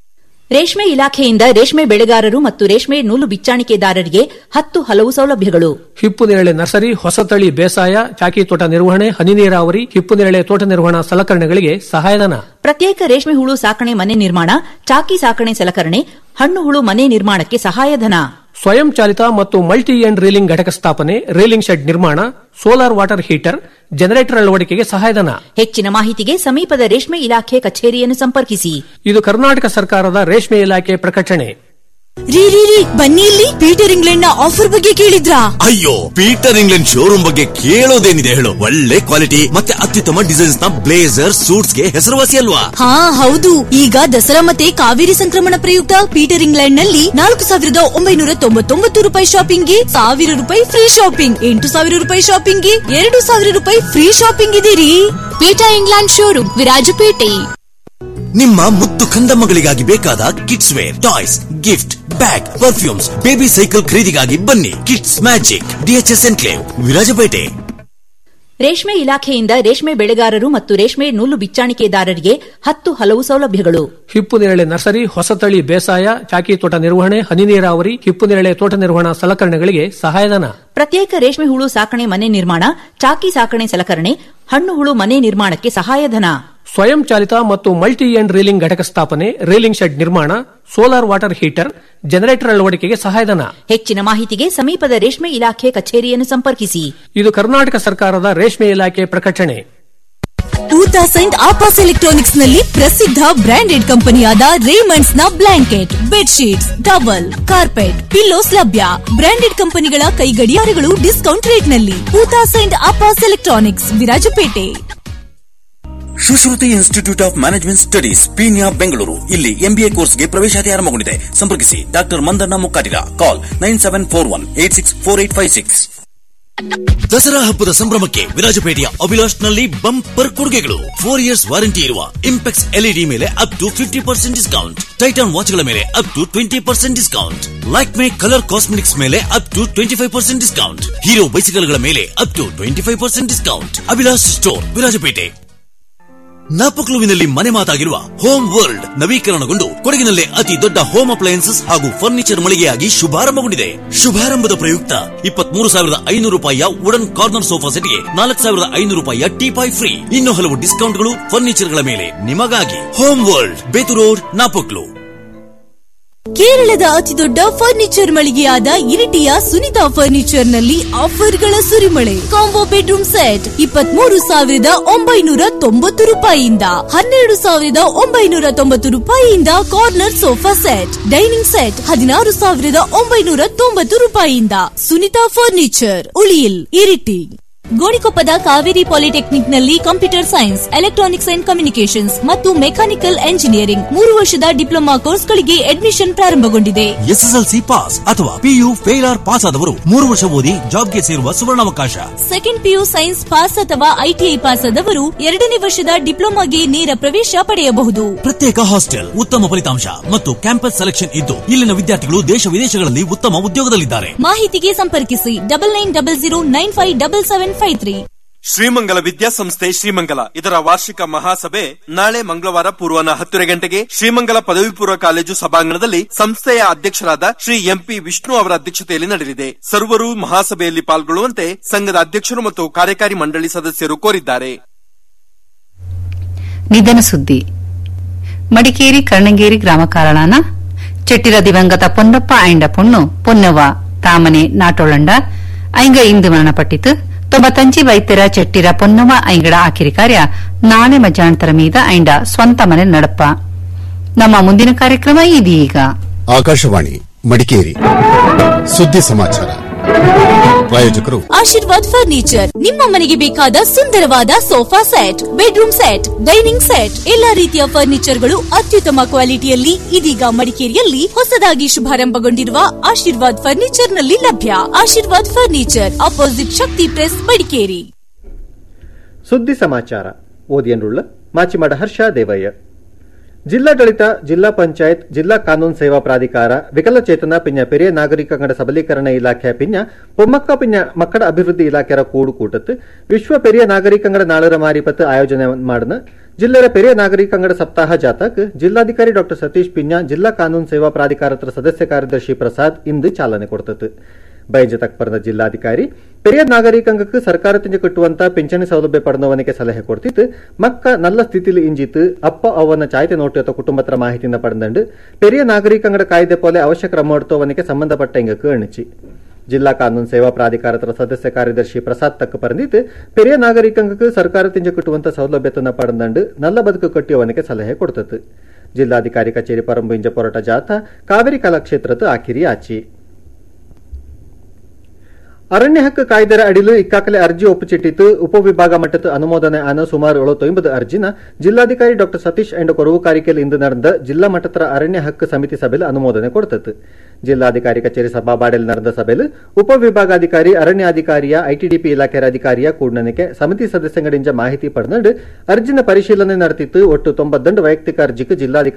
ರೇಷ್ಮೆ ಇಲಾಖೆಯಿಂದ ರೇಷ್ಮೆ ಬೆಳೆಗಾರರು ಮತ್ತು ರೇಷ್ಮೆ ನೂಲು ಬಿಚ್ಚಾಣಿಕೆದಾರರಿಗೆ ಹತ್ತು ಹಲವು ಸೌಲಭ್ಯಗಳು ಹಿಪ್ಪು ನೇರಳೆ ನರ್ಸರಿ ಹೊಸತಳಿ ಬೇಸಾಯ ಚಾಕಿ ತೋಟ ನಿರ್ವಹಣೆ ಹನಿ ನೀರಾವರಿ ಹಿಪ್ಪು ನೇರಳೆ ತೋಟ ನಿರ್ವಹಣಾ ಸಲಕರಣೆಗಳಿಗೆ ಸಹಾಯಧನ ಪ್ರತ್ಯೇಕ ರೇಷ್ಮೆ ಹುಳು ಸಾಕಣೆ ಮನೆ ನಿರ್ಮಾಣ ಚಾಕಿ ಸಾಕಣೆ ಸಲಕರಣೆ ಹಣ್ಣು ಹುಳು ಮನೆ ನಿರ್ಮಾಣಕ್ಕೆ ಸಹಾಯಧನ ಸ್ವಯಂ ಚಾಲಿತ ಮತ್ತು ಮಲ್ಟಿ ಎಂಡ್ ರೀಲಿಂಗ್ ಘಟಕ ಸ್ಥಾಪನೆ ರೀಲಿಂಗ್ ಶೆಡ್ ನಿರ್ಮಾಣ ಸೋಲಾರ್ ವಾಟರ್ ಹೀಟರ್ ಜನರೇಟರ್ ಅಳವಡಿಕೆಗೆ ಸಹಾಯಧನ ಹೆಚ್ಚಿನ ಮಾಹಿತಿಗೆ ಸಮೀಪದ ರೇಷ್ಮೆ ಇಲಾಖೆ ಕಚೇರಿಯನ್ನು ಸಂಪರ್ಕಿಸಿ ಇದು ಕರ್ನಾಟಕ ಸರ್ಕಾರದ ರೇಷ್ಮೆ ಇಲಾಖೆ ಪ್ರಕಟಣೆ ರೀ ರೀ ರೀ ಬನ್ನಿ ಇಲ್ಲಿ ಪೀಟರ್ ಇಂಗ್ಲೆಂಡ್ ನ ಆಫರ್ ಬಗ್ಗೆ ಕೇಳಿದ್ರಾ ಅಯ್ಯೋ ಪೀಟರ್ ಇಂಗ್ಲೆಂಡ್ ಶೋರೂಮ್ ಬಗ್ಗೆ ಕೇಳೋದೇನಿದೆ ಹೇಳು ಒಳ್ಳೆ ಕ್ವಾಲಿಟಿ ಮತ್ತೆ ಅತ್ಯುತ್ತಮ ಡಿಸೈನ್ಸ್ ನ ಬ್ಲೇಸರ್ ಸೂಟ್ಸ್ ಗೆ ಹೆಸರುವಾಸಿ ಅಲ್ವಾ ಹಾ ಹೌದು ಈಗ ದಸರಾ ಮತ್ತೆ ಕಾವೇರಿ ಸಂಕ್ರಮಣ ಪ್ರಯುಕ್ತ ಪೀಟರ್ ಇಂಗ್ಲೆಂಡ್ ನಲ್ಲಿ ನಾಲ್ಕು ಸಾವಿರದ ಒಂಬೈನೂರ ತೊಂಬತ್ತೊಂಬತ್ತು ರೂಪಾಯಿ ಶಾಪಿಂಗ್ ಗೆ ಸಾವಿರ ರೂಪಾಯಿ ಫ್ರೀ ಶಾಪಿಂಗ್ ಎಂಟು ಸಾವಿರ ರೂಪಾಯಿ ಶಾಪಿಂಗ್ ಗೆ ಎರಡು ಸಾವಿರ ರೂಪಾಯಿ ಫ್ರೀ ಶಾಪಿಂಗ್ ಇದೆ ರೀ ಪೀಟರ್ ಇಂಗ್ಲೆಂಡ್ ಶೋರೂಮ್ ವಿರಾಜಪೇಟೆ ನಿಮ್ಮ ಮುದ್ದು ಕಂದಮ್ಮಗಳಿಗಾಗಿ ಬೇಕಾದ kids wear toys gift bag perfumes baby cycle ಖರೀದಿಗಾಗಿ ಬನ್ನಿ Kids Magic DHS Enclave Virajpet ರೇಷ್ಮೆ ಇಲಾಖೆಯಿಂದ ರೇಷ್ಮೆ ಬೆಳೆಗಾರರು ಮತ್ತು ರೇಷ್ಮೆ ನೂಲು ಬಿಚ್ಚಾಣಿಕೆದಾರರಿಗೆ ಹತ್ತು ಹಲವು ಸೌಲಭ್ಯಗಳು ಹಿಪ್ಪು ನೇರಳೆ ನರ್ಸರಿ ಹೊಸತಳಿ ಬೇಸಾಯ ಚಾಕಿ ತೋಟ ನಿರ್ವಹಣೆ ಹನಿ ನೀರಾವರಿ ಹಿಪ್ಪು ನೇರಳೆ ತೋಟ ನಿರ್ವಹಣಾ ಸಲಕರಣೆಗಳಿಗೆ ಸಹಾಯಧನ ಪ್ರತ್ಯೇಕ ರೇಷ್ಮೆ ಹುಳು ಸಾಕಣೆ ಮನೆ ನಿರ್ಮಾಣ ಚಾಕಿ ಸಾಕಣೆ ಸಲಕರಣೆ ಹಣ್ಣು ಹುಳು ಮನೆ ನಿರ್ಮಾಣಕ್ಕೆ ಸಹಾಯಧನ ಸ್ವಯಂ ಚಾಲಿತ ಮತ್ತು ಮಲ್ಟಿ ಎಂಡ್ ರೀಲಿಂಗ್ ಘಟಕ ಸ್ಥಾಪನೆ ರೀಲಿಂಗ್ ಶೆಡ್ ನಿರ್ಮಾಣ ಸೋಲಾರ್ ವಾಟರ್ ಹೀಟರ್ ಜನರೇಟರ್ ಅಳವಡಿಕೆಗೆ ಸಹಾಯಧನ ಹೆಚ್ಚಿನ ಮಾಹಿತಿಗೆ ಸಮೀಪದ ರೇಷ್ಮೆ ಇಲಾಖೆ ಕಚೇರಿಯನ್ನು ಸಂಪರ್ಕಿಸಿ ಇದು ಕರ್ನಾಟಕ ಸರ್ಕಾರದ ರೇಷ್ಮೆ ಇಲಾಖೆ ಪ್ರಕಟಣೆ ಊತಾ ಸೈಂಟ್ ಆಪಾಸ್ ಎಲೆಕ್ಟ್ರಾನಿಕ್ಸ್ ನಲ್ಲಿ ಪ್ರಸಿದ್ಧ ಬ್ರಾಂಡೆಡ್ ಕಂಪನಿಯಾದ ರೇಮಂಡ್ಸ್ ನ blanket bedsheets towel carpet pillows ಲಭ್ಯ ಬ್ರಾಂಡೆಡ್ ಕಂಪನಿಗಳ ಕೈಗಡಿಯಾರಗಳು ಡಿಸ್ಕೌಂಟ್ ರೇಟ್ ನಲ್ಲಿ ಊತಾ ಸೈಂಟ್ ಆಪಾಸ್ electronics Virajpet Sushruti Institute of Management Studies Peenya Bengaluru ಇಲ್ಲಿ ಎಂಬಿಎ ಕೋರ್ಸ್ಗೆ ಪ್ರವೇಶಾತಿ ಆರಂಭಗೊಂಡಿದೆ ಸಂಪರ್ಕಿಸಿ doctor Mandanna Mukkatiga call nine seven four one eight six four eight five six Dasara ಹಬ್ಬದ ಸಂಭ್ರಮಕ್ಕೆ ವಿರಾಜಪೇಟೆಯ ಅಭಿಲಾಷ್ ನಲ್ಲಿ ಬಂಪರ್ ಕೊಡುಗೆಗಳು ಫೋರ್ ಇಯರ್ಸ್ ವಾರಂಟಿ ಇರುವ ಇಂಪೆಕ್ಸ್ ಎಲ್ಇಡಿ ಮೇಲೆ up to fifty percent discount Titan ವಾಚ್ಗಳ ಮೇಲೆ up to twenty percent discount Lakme colour cosmetics ಮೇಲೆ up to twenty five percent discount Hero ಬೈಸಿಕಲ್ಗಳ ಮೇಲೆ up to twenty five percent discount Abhilash store Virajpet ನಾಪಕ್ಲುವಿನಲ್ಲಿ ಮನೆ ಮಾತಾಗಿರುವ ಹೋಮ್ ವರ್ಲ್ಡ್ ನವೀಕರಣಗೊಂಡು ಕೊಡಗಿನಲ್ಲೇ ಅತಿ ದೊಡ್ಡ ಹೋಮ್ ಅಪ್ಲಯನ್ಸಸ್ ಹಾಗೂ ಫರ್ನಿಚರ್ ಮಳಿಗೆಯಾಗಿ ಶುಭಾರಂಭಗೊಂಡಿದೆ ಶುಭಾರಂಭದ ಪ್ರಯುಕ್ತ ಇಪ್ಪತ್ಮೂರು ಸಾವಿರದ ಐನೂರು ರೂಪಾಯಿಯ ವುಡನ್ ಕಾರ್ನರ್ ಸೋಫಾ ಸೆಟ್ಗೆ ನಾಲ್ಕು ಸಾವಿರದ ಐನೂರು ರೂಪಾಯಿಯ ಟೀಪಾಯ್ ಫ್ರೀ ಇನ್ನು ಹಲವು ಡಿಸ್ಕೌಂಟ್ಗಳು ಫರ್ನಿಚರ್ಗಳ ಮೇಲೆ ನಿಮಗಾಗಿ home world Bethu road Napoklu ಕೇರಳದ ಅತಿದೊಡ್ಡ ಫರ್ನಿಚರ್ ಮಳಿಗೆಯಾದ ಇರಿಟಿಯ ಸುನಿತಾ ಫರ್ನಿಚರ್ ನಲ್ಲಿ ಆಫರ್ಗಳ ಸುರಿಮಳೆ ಕಾಂಬೋ ಬೆಡ್ರೂಮ್ ಸೆಟ್ ಇಪ್ಪತ್ಮೂರು ಸಾವಿರದ ಒಂಬೈನೂರ ತೊಂಬತ್ತು ರೂಪಾಯಿಯಿಂದ ಹನ್ನೆರಡು ಸಾವಿರದ ಒಂಬೈನೂರ ತೊಂಬತ್ತು ರೂಪಾಯಿಯಿಂದ corner sofa set dining set ಹದಿನಾರು ಸಾವಿರದ ಒಂಬೈನೂರ ತೊಂಬತ್ತು ರೂಪಾಯಿಯಿಂದ ಸುನಿತಾ ಫರ್ನಿಚರ್ ಉಳಿಯಿಲ್ ಇರಿಟಿ ಗೋಣಿಕೊಪ್ಪದ ಕಾವೇರಿ ಪಾಲಿಟೆಕ್ನಿಕ್ ನಲ್ಲಿ computer science electronics and communications ಮತ್ತು ಮೆಕ್ಯಾನಿಕಲ್ ಎಂಜಿನಿಯರಿಂಗ್ ಮೂರು ವರ್ಷದ ಡಿಪ್ಲೊಮಾ ಕೋರ್ಸ್ಗಳಿಗೆ ಅಡ್ಮಿಷನ್ ಪ್ರಾರಂಭಗೊಂಡಿದೆ ಎಸ್ಎಸ್ಎಲ್ಸಿ ಪಾಸ್ ಅಥವಾ ಪಿಯು ಫೇಲ್ ಆರ್ ಪಾಸ್ ಆದವರು ಮೂರು ವರ್ಷ ಓದಿ ಜಾಬ್ಗೆ ಸೇರುವ ಸುವರ್ಣಾವಕಾಶ ಸೆಕೆಂಡ್ ಪಿಯು ಸೈನ್ಸ್ ಪಾಸ್ ಅಥವಾ ಐಟಿಐ ಪಾಸ್ ಆದವರು ಎರಡನೇ ವರ್ಷದ ಡಿಪ್ಲೊಮಾಗೆ ನೇರ ಪ್ರವೇಶ ಪಡೆಯಬಹುದು ಪ್ರತ್ಯೇಕ ಹಾಸ್ಟೆಲ್ ಉತ್ತಮ ಫಲಿತಾಂಶ ಮತ್ತು ಕ್ಯಾಂಪಸ್ ಸೆಲೆಕ್ಷನ್ ಇದ್ದು ಇಲ್ಲಿನ ವಿದ್ಯಾರ್ಥಿಗಳು ದೇಶ ವಿದೇಶಗಳಲ್ಲಿ ಉತ್ತಮ ಉದ್ಯೋಗದಲ್ಲಿದ್ದಾರೆ ಮಾಹಿತಿಗೆ ಸಂಪರ್ಕಿಸಿ double nine double zero nine five double seven five three Shrimangala ವಿದ್ಯಾಸಂಸ್ಥೆ ಶ್ರೀಮಂಗಲ ಇದರ ವಾರ್ಷಿಕ ಮಹಾಸಭೆ ನಾಳೆ ಮಂಗಳವಾರ ಪೂರ್ವಾಹ್ನ ಹತ್ತರ ಗಂಟೆಗೆ ಶ್ರೀಮಂಗಲ ಪದವಿ ಪೂರ್ವ ಕಾಲೇಜು ಸಭಾಂಗಣದಲ್ಲಿ ಸಂಸ್ಥೆಯ ಅಧ್ಯಕ್ಷರಾದ ಶ್ರೀ ಎಂಪಿ ವಿಷ್ಣು ಅವರ ಅಧ್ಯಕ್ಷತೆಯಲ್ಲಿ ನಡೆಯಲಿದೆ ಸರ್ವರು ಮಹಾಸಭೆಯಲ್ಲಿ ಪಾಲ್ಗೊಳ್ಳುವಂತೆ ಸಂಘದ ಅಧ್ಯಕ್ಷರು ಮತ್ತು ಕಾರ್ಯಕಾರಿ ಮಂಡಳಿ ಸದಸ್ಯರು ಕೋರಿದ್ದಾರೆ ನಿಧನ ಸುದ್ದಿ ಮಡಿಕೇರಿ ಕರ್ಣಂಗೇರಿ ಗ್ರಾಮ ಕಾರಣನ ಚೆಟ್ಟಿರ ದಿವಂಗತ ಪೊನ್ನಪ್ಪ ಐಂಡ ಪೊಣ್ಣು ಪೊನ್ನವ್ವ ತಾಮನೆ ನಾಟೋಳಂಡ ಐಂಗ ಇಂದು ಮರಣಪಟ್ಟಿತು ತೊಂಬತ್ತಂಜಿ ವೈದ್ಯರ ಚೆಟ್ಟಿರ ಪೊನ್ನವ್ವ ಐಂಗಡ ಆಕಿರಿ ಕಾರ್ಯ ನಾಳೆ ಮಧ್ಯಾಹ್ನತರ ಮೀದ ಐಂಡ ಸ್ವಂತ ಮನೆ ನಡಪ ನಮ್ಮ ಮುಂದಿನ ಕಾರ್ಯಕ್ರಮ ಇದೀಗ ಆಕಾಶವಾಣಿ ಮಡಿಕೇರಿ ಸುದ್ದಿ ಸಮಾಚಾರ ಪ್ರಾಯೋಜಕರು ಆಶೀರ್ವಾದ್ ಫರ್ನಿಚರ್ ನಿಮ್ಮ ಮನೆಗೆ ಬೇಕಾದ ಸುಂದರವಾದ sofa set bedroom set dining set ಎಲ್ಲಾ ರೀತಿಯ ಫರ್ನಿಚರ್ಗಳು ಅತ್ಯುತ್ತಮ ಕ್ವಾಲಿಟಿಯಲ್ಲಿ ಇದೀಗ ಮಡಿಕೇರಿಯಲ್ಲಿ ಹೊಸದಾಗಿ ಶುಭಾರಂಭಗೊಂಡಿರುವ ಆಶೀರ್ವಾದ್ ಫರ್ನಿಚರ್ ನಲ್ಲಿ ಲಭ್ಯ Ashirwad furniture opposite Shakti press Madikeri ಸುದ್ದಿ ಸಮಾಚಾರ ಓದಿಯನ್ರುಳ್ಳ ಮಾಚಿಮಾಡ ಹರ್ಷ ದೇವಯ್ಯ ಜಿಲ್ಲಾಡಳಿತ ಜಿಲ್ಲಾ ಪಂಚಾಯತ್ ಜಿಲ್ಲಾ ಕಾನೂನು ಸೇವಾ ಪ್ರಾಧಿಕಾರ ವಿಕಲಚೇತನ ಪಿಂಜ ಪೆರಿಯ ನಾಗರಿಕಂಗಡ ಸಬಲೀಕರಣ ಇಲಾಖೆ ಪಿಂಜ பொம்மக்க ಪಿಂಜ ಮಕ್ಕಳ ಅಭಿವೃದ್ಧಿ ಇಲಾಖೆಯ ಕೂಡು ಕೂಟತ್ತು ವಿಶ್ವ ಪೆರಿಯ ನಾಗರಿಕಂಗಡ ನಾಳರ ಮಾರಿಪತ್ತು ಆಯೋಜನೆ ಮಾಡಿದ ಜಿಲ್ಲೆಯ ಪೆರಿಯ ನಾಗರಿಕ ಅಂಗಡ ಸಪ್ತಾಹ ಜಾಥಾಕ್ ಜಿಲ್ಲಾಧಿಕಾರಿ ಡಾ ಸತೀಶ್ ಪಿನ್ಯಾ ಜಿಲ್ಲಾ ಕಾನೂನು ಸೇವಾ ಪ್ರಾಧಿಕಾರದ ಸದಸ್ಯ ಕಾರ್ಯದರ್ಶಿ ಪ್ರಸಾದ್ ಇಂದು ಚಾಲನೆ ಕೊಡ್ತತ್ತು ಬೈಜತಕ್ ಪರದ ಜಿಲ್ಲಾಧಿಕಾರಿ ಪೆರಿಯ ನಾಗರಿಕಂಗಕ್ಕೆ ಸರ್ಕಾರದಿಂದ ಕಟ್ಟುವಂತ ಪಿಂಚಣಿ ಸೌಲಭ್ಯ ಪಡೆದವನಿಗೆ ಸಲಹೆ ಕೊಡ್ತಿತ್ತು ಮಕ್ಕ ನಲ್ಲ ಸ್ಥಿತಿಲಿ ಇಂಜಿತ್ತು ಅಪ್ಪ ಅವನ ಚಾಯ್ತೆ ನೋಟಿಯತ್ತ ಕುಟುಂಬತ್ರ ಮಾಹಿತಿಯಿಂದ ಪಡೆದಂಡು ಪೆರಿಯ ನಾಗರಿಕಂಗಡ ಕಾಯ್ದೆ ಪೋಲೆ ಅವಶ್ಯ ಕ್ರಮ எடுத்தவனுக்கு ಸಂಬಂಧಪಟ್ಟ ಇಂಗಕ್ಕೆ ಅಣಿಚಿ ಜಿಲ್ಲಾ ಕಾನೂನು ಸೇವಾ ಪ್ರಾಧಿಕಾರದ ಸದಸ್ಯ ಕಾರ್ಯದರ್ಶಿ ಪ್ರಸಾದ್ ತಕ್ಕ ಪರಂದಿತ್ತು ಪೆರಿಯ ನಾಗರಿಕಂಗಕ್ಕೆ ಸರ್ಕಾರದಿಂದ ಕಟ್ಟುವಂತ ಸೌಲಭ್ಯತನ ಪಡೆದಂಡು ನಲ್ಲ ಬದುಕು ಕಟ್ಟಿಯವನಿಗೆ ಸಲಹೆ ಕೊಡ್ತತ್ತು ಜಿಲ್ಲಾಧಿಕಾರಿ ಕಚೇರಿ ಪರಂಬು ಇಂಜ ಪೊರಟ ಜಾಥಾ ಕಾವೇರಿ ಕಲಾಕ್ಷೇತ್ರದ ಆಕಿರಿ ಆಚಿ ಅರಣ್ಯ ಹಕ್ಕು ಕಾಯ್ದೆರ ಅಡಿಲು ಇಕ್ಕಾಕಲೆ ಅರ್ಜಿ ಒಪ್ಪುಚಿಟ್ಟಿತ್ತು ಉಪವಿಭಾಗ ಮಟ್ಟದ ಅನುಮೋದನೆ ಆನ ಸುಮಾರು ಎಳುತ್ತೊಂಬದು ಅರ್ಜಿನ ಜಿಲ್ಲಾಧಿಕಾರಿ ಡಾ ಸತೀಶ್ ಅಂಡ್ ಕೊರವು ಕಾರಿಕೆಯಲ್ಲಿ ಇಂದು ನಡೆದ ಜಿಲ್ಲಾ ಮಟ್ಟದ ಅರಣ್ಯ ಹಕ್ಕು ಸಮಿತಿ ಸಭೆಯಲ್ಲಿ ಅನುಮೋದನೆ ಕೊಡ್ತತ್ತು ಜಿಲ್ಲಾಧಿಕಾರಿ ಕಚೇರಿ ಸಭಾಬಾಡೆಯಲ್ಲಿ ನಡೆದ ಸಭೆಯಲ್ಲಿ ಉಪವಿಭಾಗಾಧಿಕಾರಿ ಅರಣ್ಯಾಧಿಕಾರಿಯ ಐಟಿಡಿಪಿ ಇಲಾಖೆ ಅಧಿಕಾರಿಯ ಕೂಡನಕ್ಕೆ ಸಮಿತಿ ಸದಸ್ಯಗಳಿಂದ ಮಾಹಿತಿ ಪಡೆದು ಅರ್ಜಿನ ಪರಿಶೀಲನೆ ನಡೆದಿತ್ತು ಒಟ್ಟು ತೊಂಬತ್ತೊಂದು ವೈಯಕ್ತಿಕ ಅರ್ಜಿಗೆ ಜಿಲ್ಲಾಧಿಕಾರಿ